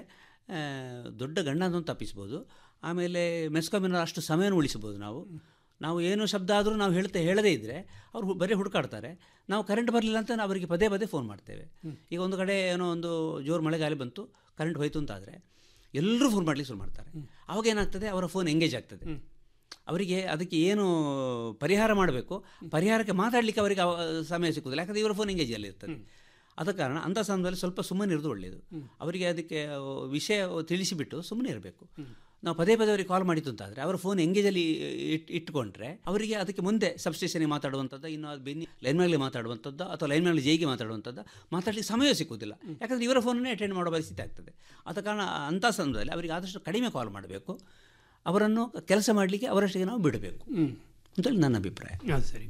ದೊಡ್ಡ ಗಂಡನನ್ನು ತಪ್ಪಿಸ್ಬೋದು ಆಮೇಲೆ ಮೆಸ್ಕಾಮಿನ ಅಷ್ಟು ಸಮಯವನ್ನು ಉಳಿಸ್ಬೋದು ನಾವು ನಾವು ಏನು ಶಬ್ದ ಆದರೂ ನಾವು ಹೇಳ್ತಾ ಹೇಳದೇ ಇದ್ದರೆ ಅವರು ಹು- ಬರೀ ಹುಡುಕಾಡ್ತಾರೆ ನಾವು ಕರೆಂಟ್ ಬರಲಿಲ್ಲ ಅಂತ ನಾವು ಅವರಿಗೆ ಪದೇ ಪದೇ ಫೋನ್ ಮಾಡ್ತೇವೆ ಈಗ ಒಂದು ಕಡೆ ಏನೋ ಒಂದು ಜೋರು ಮಳೆಗಾಲ ಬಂತು ಕರೆಂಟ್ ಹೋಯ್ತು ಅಂತಾದರೆ ಎಲ್ಲರೂ ಫೋನ್ ಮಾಡಲಿಕ್ಕೆ ಶುರು ಮಾಡ್ತಾರೆ ಅವಾಗ ಏನಾಗ್ತದೆ ಅವರ ಫೋನ್ ಎಂಗೇಜ್ ಆಗ್ತದೆ ಅವರಿಗೆ ಅದಕ್ಕೆ ಏನು ಪರಿಹಾರ ಮಾಡಬೇಕು ಪರಿಹಾರಕ್ಕೆ ಮಾತಾಡಲಿಕ್ಕೆ ಅವರಿಗೆ ಅವ- ಸಮಯ ಸಿಕ್ಕುದಿಲ್ಲ ಯಾಕಂದರೆ ಇವರ ಫೋನ್ ಎಂಗೇಜಲ್ಲಿ ಇರ್ತದೆ ಆದ ಕಾರಣ ಅಂಥ ಸಮಯದಲ್ಲಿ ಸ್ವಲ್ಪ ಸುಮ್ಮನೆ ಇರೋದು ಒಳ್ಳೆಯದು ಅವರಿಗೆ ಅದಕ್ಕೆ ಆ, ವಿಷಯ ತಿಳಿಸಿಬಿಟ್ಟು ಸುಮ್ಮನೆ ಇರಬೇಕು ನಾವು ಪದೇ ಪದೇ ಅವರಿಗೆ ಕಾಲ್ ಮಾಡಿತ್ತು ಅಂತಾದರೆ ಅವರ ಫೋನ್ ಎಂಗೇಜಲ್ಲಿ ಇಟ್ ಇಟ್ಕೊಂಡ್ರೆ ಅವರಿಗೆ ಅದಕ್ಕೆ ಮುಂದೆ ಸಬ್ಸ್ಟೇಷನ್ಗೆ ಮಾತಾಡುವಂಥದ್ದು ಇನ್ನು ಅದು ಬೆನ್ನಿ ಲೈನ್ ಮೇಲೆ ಮಾತಾಡುವಂಥದ್ದು ಅಥವಾ ಲೈನ್ ಮೇಲೆ ಜೈಗೆ ಮಾತಾಡುವಂಥದ್ದು ಮಾತಾಡಲಿಕ್ಕೆ ಸಮಯ ಸಿಕ್ಕುವುದಿಲ್ಲ ಯಾಕಂದರೆ ಇವರ ಫೋನನ್ನೇ ಅಟೆಂಡ್ ಮಾಡೋ ಪರಿಸ್ಥಿತಿ ಆಗ್ತದೆ ಆದ ಕಾರಣ ಅಂಥ ಸಂದರ್ಭದಲ್ಲಿ ಅವರಿಗೆ ಆದಷ್ಟು ಕಡಿಮೆ ಕಾಲ್ ಮಾಡಬೇಕು ಅವರನ್ನು ಕೆಲಸ ಮಾಡಲಿಕ್ಕೆ ಅವರಷ್ಟಿಗೆ ನಾವು ಬಿಡಬೇಕು ಅಂತೇಳಿ ನನ್ನ ಅಭಿಪ್ರಾಯ ಅದು ಸರಿ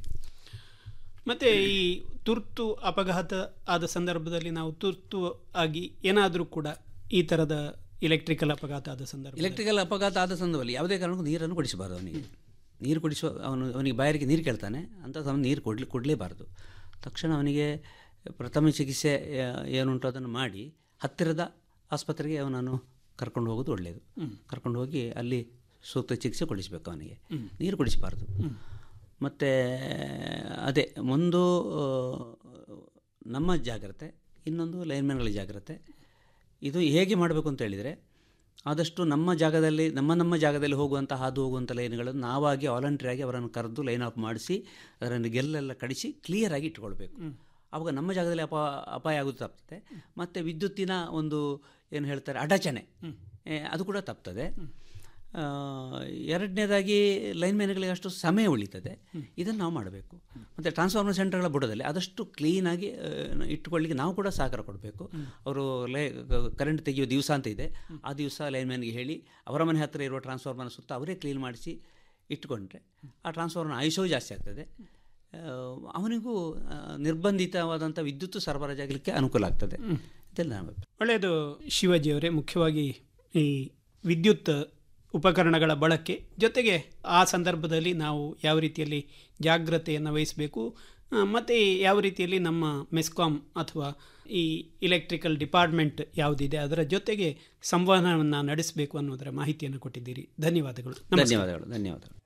ಮತ್ತು ಈ ತುರ್ತು ಅಪಘಾತ ಆದ ಸಂದರ್ಭದಲ್ಲಿ ನಾವು ತುರ್ತು ಆಗಿ ಏನಾದರೂ ಕೂಡ ಈ ಥರದ ಇಲೆಕ್ಟ್ರಿಕಲ್ ಅಪಘಾತ ಆದ ಸಂದರ್ಭ ಎಲೆಕ್ಟ್ರಿಕಲ್ ಅಪಘಾತ ಆದ ಸಂದರ್ಭದಲ್ಲಿ ಯಾವುದೇ ಕಾರಣಕ್ಕೂ ನೀರನ್ನು ಕುಡಿಸಬಾರ್ದು ಅವನಿಗೆ ನೀರು ಕುಡಿಸುವ ಅವನು ಅವನಿಗೆ ಬಾಯಾರಿಕೆ ನೀರು ಕೇಳ್ತಾನೆ ಅಂತ ಅವನು ನೀರು ಕೊಡ್ಲಿ ಕೊಡಲೇಬಾರ್ದು ತಕ್ಷಣ ಅವನಿಗೆ ಪ್ರಥಮ ಚಿಕಿತ್ಸೆ ಆ, ಏನುಂಟು ಅದನ್ನು ಮಾಡಿ ಹತ್ತಿರದ ಆಸ್ಪತ್ರೆಗೆ ಅವನನ್ನು ಕರ್ಕೊಂಡು ಹೋಗೋದು ಒಳ್ಳೆಯದು ಕರ್ಕೊಂಡು ಹೋಗಿ ಅಲ್ಲಿ ಸೂಕ್ತ ಚಿಕಿತ್ಸೆ ಕೊಡಿಸಬೇಕು ಅವನಿಗೆ ನೀರು ಕುಡಿಸಬಾರ್ದು ಮತ್ತು ಅದೇ ಒಂದು ಆ, ನಮ್ಮ ಜಾಗ್ರತೆ ಇನ್ನೊಂದು ಲೈನ್ಮ್ಯಾನ್ಗಳ ಜಾಗ್ರತೆ ಇದು ಹೇಗೆ ಮಾಡಬೇಕು ಅಂತ ಹೇಳಿದರೆ ಆದಷ್ಟು ನಮ್ಮ ಜಾಗದಲ್ಲಿ ನಮ್ಮ ನಮ್ಮ ಜಾಗದಲ್ಲಿ ಹೋಗುವಂಥ ಹಾದು ಹೋಗುವಂಥ ಲೈನ್ಗಳನ್ನು ನಾವಾಗಿ ವಾಲಂಟ್ರಿಯಾಗಿ ಅವರನ್ನು ಕರೆದು ಲೈನ್ ಆಫ್ ಮಾಡಿಸಿ ಅದನ್ನು ಗೆಲ್ಲೆಲ್ಲ ಕಡಿಸಿ ಕ್ಲಿಯರಾಗಿ ಇಟ್ಕೊಳ್ಬೇಕು ಆವಾಗ ನಮ್ಮ ಜಾಗದಲ್ಲಿ ಅಪ ಅಪಾಯ ಆಗೋದು ತಪ್ತದೆ ಮತ್ತು ವಿದ್ಯುತ್ತಿನ ಒಂದು ಏನು ಹೇಳ್ತಾರೆ ಅಡಚಣೆ ಏ, ಅದು ಕೂಡ ತಪ್ತದೆ ಆ, ಎರಡನೇದಾಗಿ ಲೈನ್ಮ್ಯಾನ್ಗಳಿಗೆ ಅಷ್ಟು ಸಮಯ ಉಳಿತದೆ ಇದನ್ನು ನಾವು ಮಾಡಬೇಕು ಮತ್ತು ಟ್ರಾನ್ಸ್ಫಾರ್ಮರ್ ಸೆಂಟರ್ಗಳ ಬುಡದಲ್ಲಿ ಆದಷ್ಟು ಕ್ಲೀನಾಗಿ ಆ, ಇಟ್ಟುಕೊಳ್ಳಿಕ್ಕೆ ನಾವು ಕೂಡ ಸಹಕಾರ ಕೊಡಬೇಕು ಅವರು ಲೈ ಕರೆಂಟ್ ತೆಗೆಯೋ ದಿವಸ ಅಂತ ಇದೆ ಆ ದಿವಸ ಲೈನ್ಮ್ಯಾನ್ಗೆ ಹೇಳಿ ಅವರ ಮನೆ ಹತ್ತಿರ ಇರುವ ಟ್ರಾನ್ಸ್ಫಾರ್ಮರ್ನ ಸುತ್ತ ಅವರೇ ಕ್ಲೀನ್ ಮಾಡಿಸಿ ಇಟ್ಟುಕೊಂಡ್ರೆ ಆ ಟ್ರಾನ್ಸ್ಫಾರ್ಮರ್ನ ಆಯುಷವೂ ಜಾಸ್ತಿ ಆಗ್ತದೆ ಆ, ಅವನಿಗೂ ಆ, ನಿರ್ಬಂಧಿತವಾದಂಥ ವಿದ್ಯುತ್ ಸರಬರಾಜಾಗಲಿಕ್ಕೆ ಅನುಕೂಲ ಆಗ್ತದೆ ಇದೆಲ್ಲ ನಾವು ಒಳ್ಳೆಯದು ಶಿವಾಜಿಯವರೇ ಮುಖ್ಯವಾಗಿ ಈ ವಿದ್ಯುತ್ ಉಪಕರಣಗಳ ಬಳಕೆ ಜೊತೆಗೆ ಆ ಸಂದರ್ಭದಲ್ಲಿ ನಾವು ಯಾವ ರೀತಿಯಲ್ಲಿ ಜಾಗ್ರತೆಯನ್ನು ವಹಿಸಬೇಕು ಆ, ಮತ್ತು ಯಾವ ರೀತಿಯಲ್ಲಿ ನಮ್ಮ ಮೆಸ್ಕಾಮ್ ಅಥವಾ ಈ ಇಲೆಕ್ಟ್ರಿಕಲ್ ಡಿಪಾರ್ಟ್ಮೆಂಟ್ ಯಾವುದಿದೆ ಅದರ ಜೊತೆಗೆ ಸಂವಹನವನ್ನು ನಡೆಸಬೇಕು ಅನ್ನೋದರ ಮಾಹಿತಿಯನ್ನು ಕೊಟ್ಟಿದ್ದೀರಿ ಧನ್ಯವಾದಗಳು ನಮಸ್ಕಾರ. ಧನ್ಯವಾದಗಳು ಧನ್ಯವಾದಗಳು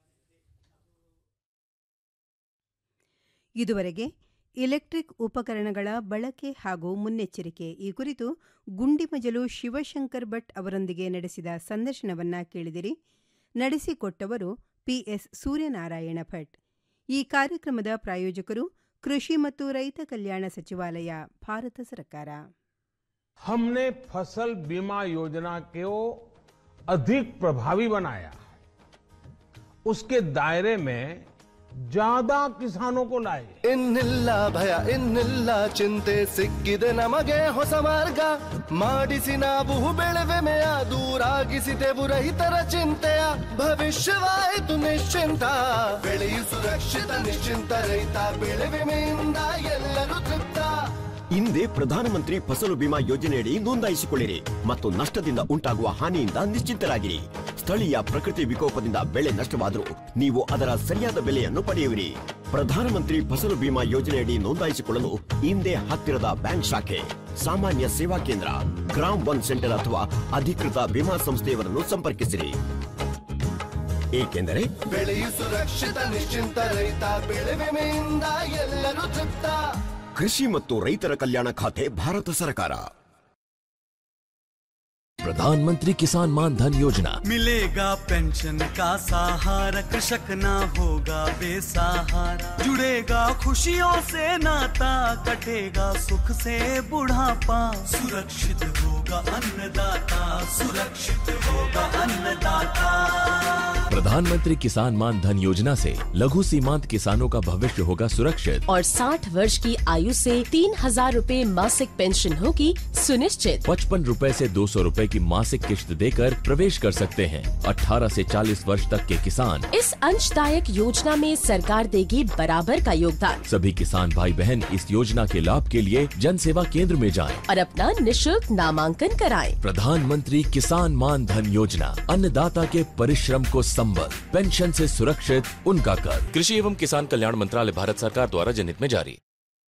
ಇದುವರೆಗೆ ಇಲೆಕ್ಟ್ರಿಕ್ ಉಪಕರಣಗಳ ಬಳಕೆ ಹಾಗೂ ಮುನ್ನೆಚ್ಚರಿಕೆ ಈ ಕುರಿತು ಗುಂಡಿಮಜಲು ಶಿವಶಂಕರ್ ಭಟ್ ಅವರೊಂದಿಗೆ ನಡೆಸಿದ ಸಂದರ್ಶನವನ್ನ ಕೇಳಿದಿರಿ ನಡೆಸಿಕೊಟ್ಟವರು ಪಿಎಸ್ ಸೂರ್ಯನಾರಾಯಣ ಭಟ್ ಈ ಕಾರ್ಯಕ್ರಮದ ಪ್ರಾಯೋಜಕರು ಕೃಷಿ ಮತ್ತು ರೈತ ಕಲ್ಯಾಣ ಸಚಿವಾಲಯ ಭಾರತ ಸರ್ಕಾರ हमने फसल बीमा योजना को अधिक प्रभावी बनाया उसके दायरे में ज्यादा किसानों को लाए ಇನ್ನಿಲ್ಲ ಭಯ ಇನ್ನಿಲ್ಲ ಚಿಂತೆ ಸಿಕ್ಕಿದೆ ನಮಗೆ ಹೊಸ ಮಾರ್ಗ ಮಾಡಿಸಿ ನಾವು ಬೆಳೆವೆಮೆಯ ದೂರಾಗಿಸಿದೆವು ರೈತರ ಚಿಂತೆಯ ಭವಿಷ್ಯವಾಯಿತು ನಿಶ್ಚಿಂತ ಬೆಳೆಯು ಸುರಕ್ಷಿತ ನಿಶ್ಚಿಂತ ರೈತ ಬೆಳೆ ವಿಮೆಯಿಂದ ಎಲ್ಲರೂ ತೃಪ್ತ ಹಿಂದೆ ಪ್ರಧಾನಮಂತ್ರಿ ಫಸಲು ಬಿಮಾ ಯೋಜನೆಯಡಿ ನೋಂದಾಯಿಸಿಕೊಳ್ಳಿರಿ ಮತ್ತು ನಷ್ಟದಿಂದ ಉಂಟಾಗುವ ಹಾನಿಯಿಂದ ನಿಶ್ಚಿಂತರಾಗಿರಿ ಸ್ಥಳೀಯ ಪ್ರಕೃತಿ ವಿಕೋಪದಿಂದ ಬೆಳೆ ನಷ್ಟವಾದರೂ ನೀವು ಅದರ ಸರಿಯಾದ ಬೆಲೆಯನ್ನು ಪಡೆಯುವಿರಿ ಪ್ರಧಾನಮಂತ್ರಿ ಫಸಲು ಬಿಮಾ ಯೋಜನೆಯಡಿ ನೋಂದಾಯಿಸಿಕೊಳ್ಳಲು ಹಿಂದೆ ಹತ್ತಿರದ ಬ್ಯಾಂಕ್ ಶಾಖೆ ಸಾಮಾನ್ಯ ಸೇವಾ ಕೇಂದ್ರ ಗ್ರಾಮ್ ಒನ್ ಸೆಂಟರ್ ಅಥವಾ ಅಧಿಕೃತ ವಿಮಾ ಸಂಸ್ಥೆಯವರನ್ನು ಸಂಪರ್ಕಿಸಿರಿ ಏಕೆಂದರೆ ಬೆಳೆಯು ಸುರಕ್ಷಿತ ನಿಶ್ಚಿಂತ ರೈತ ಬೆಳೆ ವಿಮೆಯಿಂದ ಎಲ್ಲರೂ ತೃಪ್ತ ಕೃಷಿ ಮತ್ತು ರೈತರ ಕಲ್ಯಾಣ ಖಾತೆ ಭಾರತ ಸರ್ಕಾರ प्रधानमंत्री किसान मान धन योजना मिलेगा पेंशन का सहारा कृषक ना होगा बेसहारा जुड़ेगा खुशियों से नाता कटेगा सुख से बुढ़ापा सुरक्षित होगा अन्नदाता सुरक्षित होगा अन्नदाता प्रधानमंत्री किसान मान धन योजना से लघु सीमांत किसानों का भविष्य होगा सुरक्षित और 60 वर्ष की आयु से तीन हजार रूपए मासिक पेंशन होगी सुनिश्चित पचपन रूपए से दो सौ रूपए की मासिक किश्त देकर प्रवेश कर सकते हैं 18 से 40 वर्ष तक के किसान इस अंशदायक योजना में सरकार देगी बराबर का योगदान सभी किसान भाई बहन इस योजना के लाभ के लिए जन सेवा केंद्र में जाएं। और अपना निशुल्क नामांकन कराएं। प्रधानमंत्री किसान मान धन योजना अन्नदाता के परिश्रम को संबल पेंशन से सुरक्षित उनका कर कृषि एवं किसान कल्याण मंत्रालय भारत सरकार द्वारा जनहित में जारी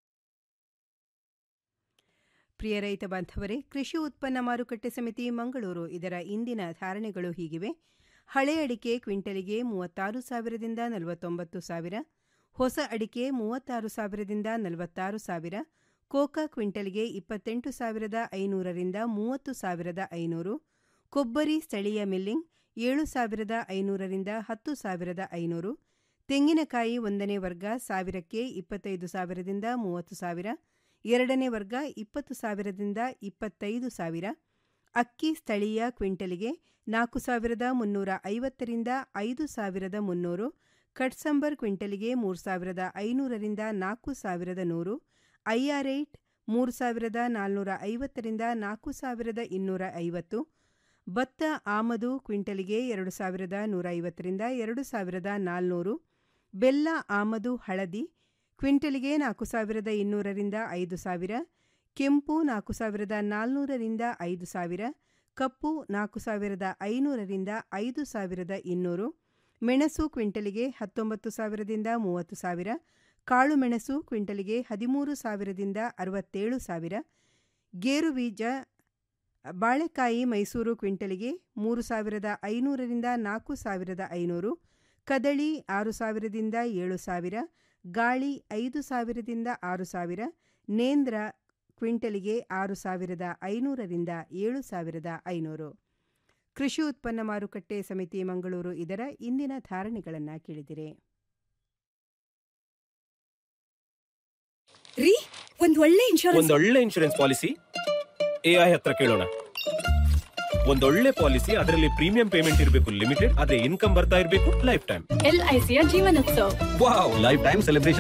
ಪ್ರಿಯ ರೈತ ಬಾಂಧವರೇ ಕೃಷಿ ಉತ್ಪನ್ನ ಮಾರುಕಟ್ಟೆ ಸಮಿತಿ ಮಂಗಳೂರು ಇದರ ಇಂದಿನ ಧಾರಣೆಗಳು ಹೀಗಿವೆ ಹಳೆ ಅಡಿಕೆ ಕ್ವಿಂಟಲಿಗೆ ಮೂವತ್ತಾರು ಸಾವಿರದಿಂದ ನಲವತ್ತೊಂಬತ್ತು ಸಾವಿರ ಹೊಸ ಅಡಿಕೆ ಮೂವತ್ತಾರು ಸಾವಿರದಿಂದ ನಲವತ್ತಾರು ಸಾವಿರ ಕೋಕಾ ಕ್ವಿಂಟಲ್ಗೆ ಇಪ್ಪತ್ತೆಂಟು ಸಾವಿರದ ಐನೂರರಿಂದ ಮೂವತ್ತು ಸಾವಿರದ ಐನೂರು ಕೊಬ್ಬರಿ ಸ್ಥಳೀಯ ಮಿಲ್ಲಿಂಗ್ ಏಳು ಸಾವಿರದ ಐನೂರರಿಂದ ಹತ್ತು ಸಾವಿರದ ಐನೂರು ತೆಂಗಿನಕಾಯಿ ಒಂದನೇ ವರ್ಗ ಸಾವಿರಕ್ಕೆ ಇಪ್ಪತ್ತೈದು ಸಾವಿರದಿಂದ ಮೂವತ್ತು ಸಾವಿರ ಎರಡನೇ ವರ್ಗ ಇಪ್ಪತ್ತು ಸಾವಿರದಿಂದ ಇಪ್ಪತ್ತೈದು ಸಾವಿರ ಅಕ್ಕಿ ಸ್ಥಳೀಯ ಕ್ವಿಂಟಲಿಗೆ ನಾಲ್ಕು ಸಾವಿರದ ಮುನ್ನೂರ ಐವತ್ತರಿಂದ ಐದು ಸಾವಿರದ ಮುನ್ನೂರು ಕಟ್ಸಂಬರ್ ಕ್ವಿಂಟಲಿಗೆ ಮೂರು ಸಾವಿರದ ಐನೂರರಿಂದ ನಾಲ್ಕು ಸಾವಿರದ ನೂರು ಐಆರ್ ಏಟ್ ಮೂರು ಸಾವಿರದ ನಾಲ್ನೂರ ಐವತ್ತರಿಂದ ನಾಲ್ಕು ಸಾವಿರದ ಇನ್ನೂರ ಐವತ್ತು ಭತ್ತ ಆಮದು ಕ್ವಿಂಟಲಿಗೆ ಎರಡು ಸಾವಿರದ ನೂರ ಐವತ್ತರಿಂದ ಎರಡು ಸಾವಿರದ ನಾಲ್ನೂರು ಬೆಲ್ಲ ಆಮದು ಹಳದಿ ಕ್ವಿಂಟಲಿಗೆ ನಾಲ್ಕು ಸಾವಿರದ ಇನ್ನೂರರಿಂದ ಐದು ಸಾವಿರ ಕೆಂಪು ನಾಲ್ಕು ಸಾವಿರದ ನಾಲ್ನೂರರಿಂದ ಐದು ಸಾವಿರ ಕಪ್ಪು ನಾಲ್ಕು ಸಾವಿರದ ಐನೂರರಿಂದ ಐದು ಸಾವಿರದ ಇನ್ನೂರು ಮೆಣಸು ಕ್ವಿಂಟಲಿಗೆ ಹತ್ತೊಂಬತ್ತು ಸಾವಿರದಿಂದ ಮೂವತ್ತು ಸಾವಿರ ಕಾಳು ಮೆಣಸು ಕ್ವಿಂಟಲಿಗೆ ಹದಿಮೂರು ಸಾವಿರದಿಂದ ಅರವತ್ತೇಳು ಸಾವಿರ ಗೇರು ಬೀಜ ಬಾಳೆಕಾಯಿ ಮೈಸೂರು ಕ್ವಿಂಟಲಿಗೆ ಮೂರು ಸಾವಿರದ ಐನೂರರಿಂದ ನಾಲ್ಕು ಸಾವಿರದ ಐನೂರು ಕದಳಿ ಆರು ಸಾವಿರದಿಂದ ಏಳು ಸಾವಿರ ಗಾಳಿ ಐದು ಸಾವಿರದಿಂದ ಆರು ಸಾವಿರ ನೇಂದ್ರ ಕ್ವಿಂಟಲಿಗೆ ಆರು ಸಾವಿರದ ಐನೂರರಿಂದ ಏಳು ಸಾವಿರದ ಐನೂರು ಕೃಷಿ ಉತ್ಪನ್ನ ಮಾರುಕಟ್ಟೆ ಸಮಿತಿ ಮಂಗಳೂರು ಇದರ ಇಂದಿನ ಧಾರಣೆಗಳನ್ನು ಕೇಳಿದಿರಿ ರೀ ಒಂದ್ ಒಳ್ಳೆ ಇನ್ಶೂರೆನ್ಸ್ ಒಂದೊಳ್ಳೆ ಇನ್ಶೂರೆನ್ಸ್ ಪಾಲಿಸಿ ಎಐ ಹತ್ರ ಕೇಳೋಣ ಒಂದೊಳ್ಳೆ ಪಾಲಿಸಿ ಅದರಲ್ಲಿ ಪ್ರೀಮಿಯಂ ಪೇಮೆಂಟ್ ಇರಬೇಕು ಲಿಮಿಟೆಡ್ ಅದೇ ಇನ್ಕಮ್ ಬರ್ತಾ ಇರಬೇಕು ಲೈಫ್ ಟೈಮ್ ಎಲ್ಐಸಿಯ Jeevanotsav wow lifetime celebration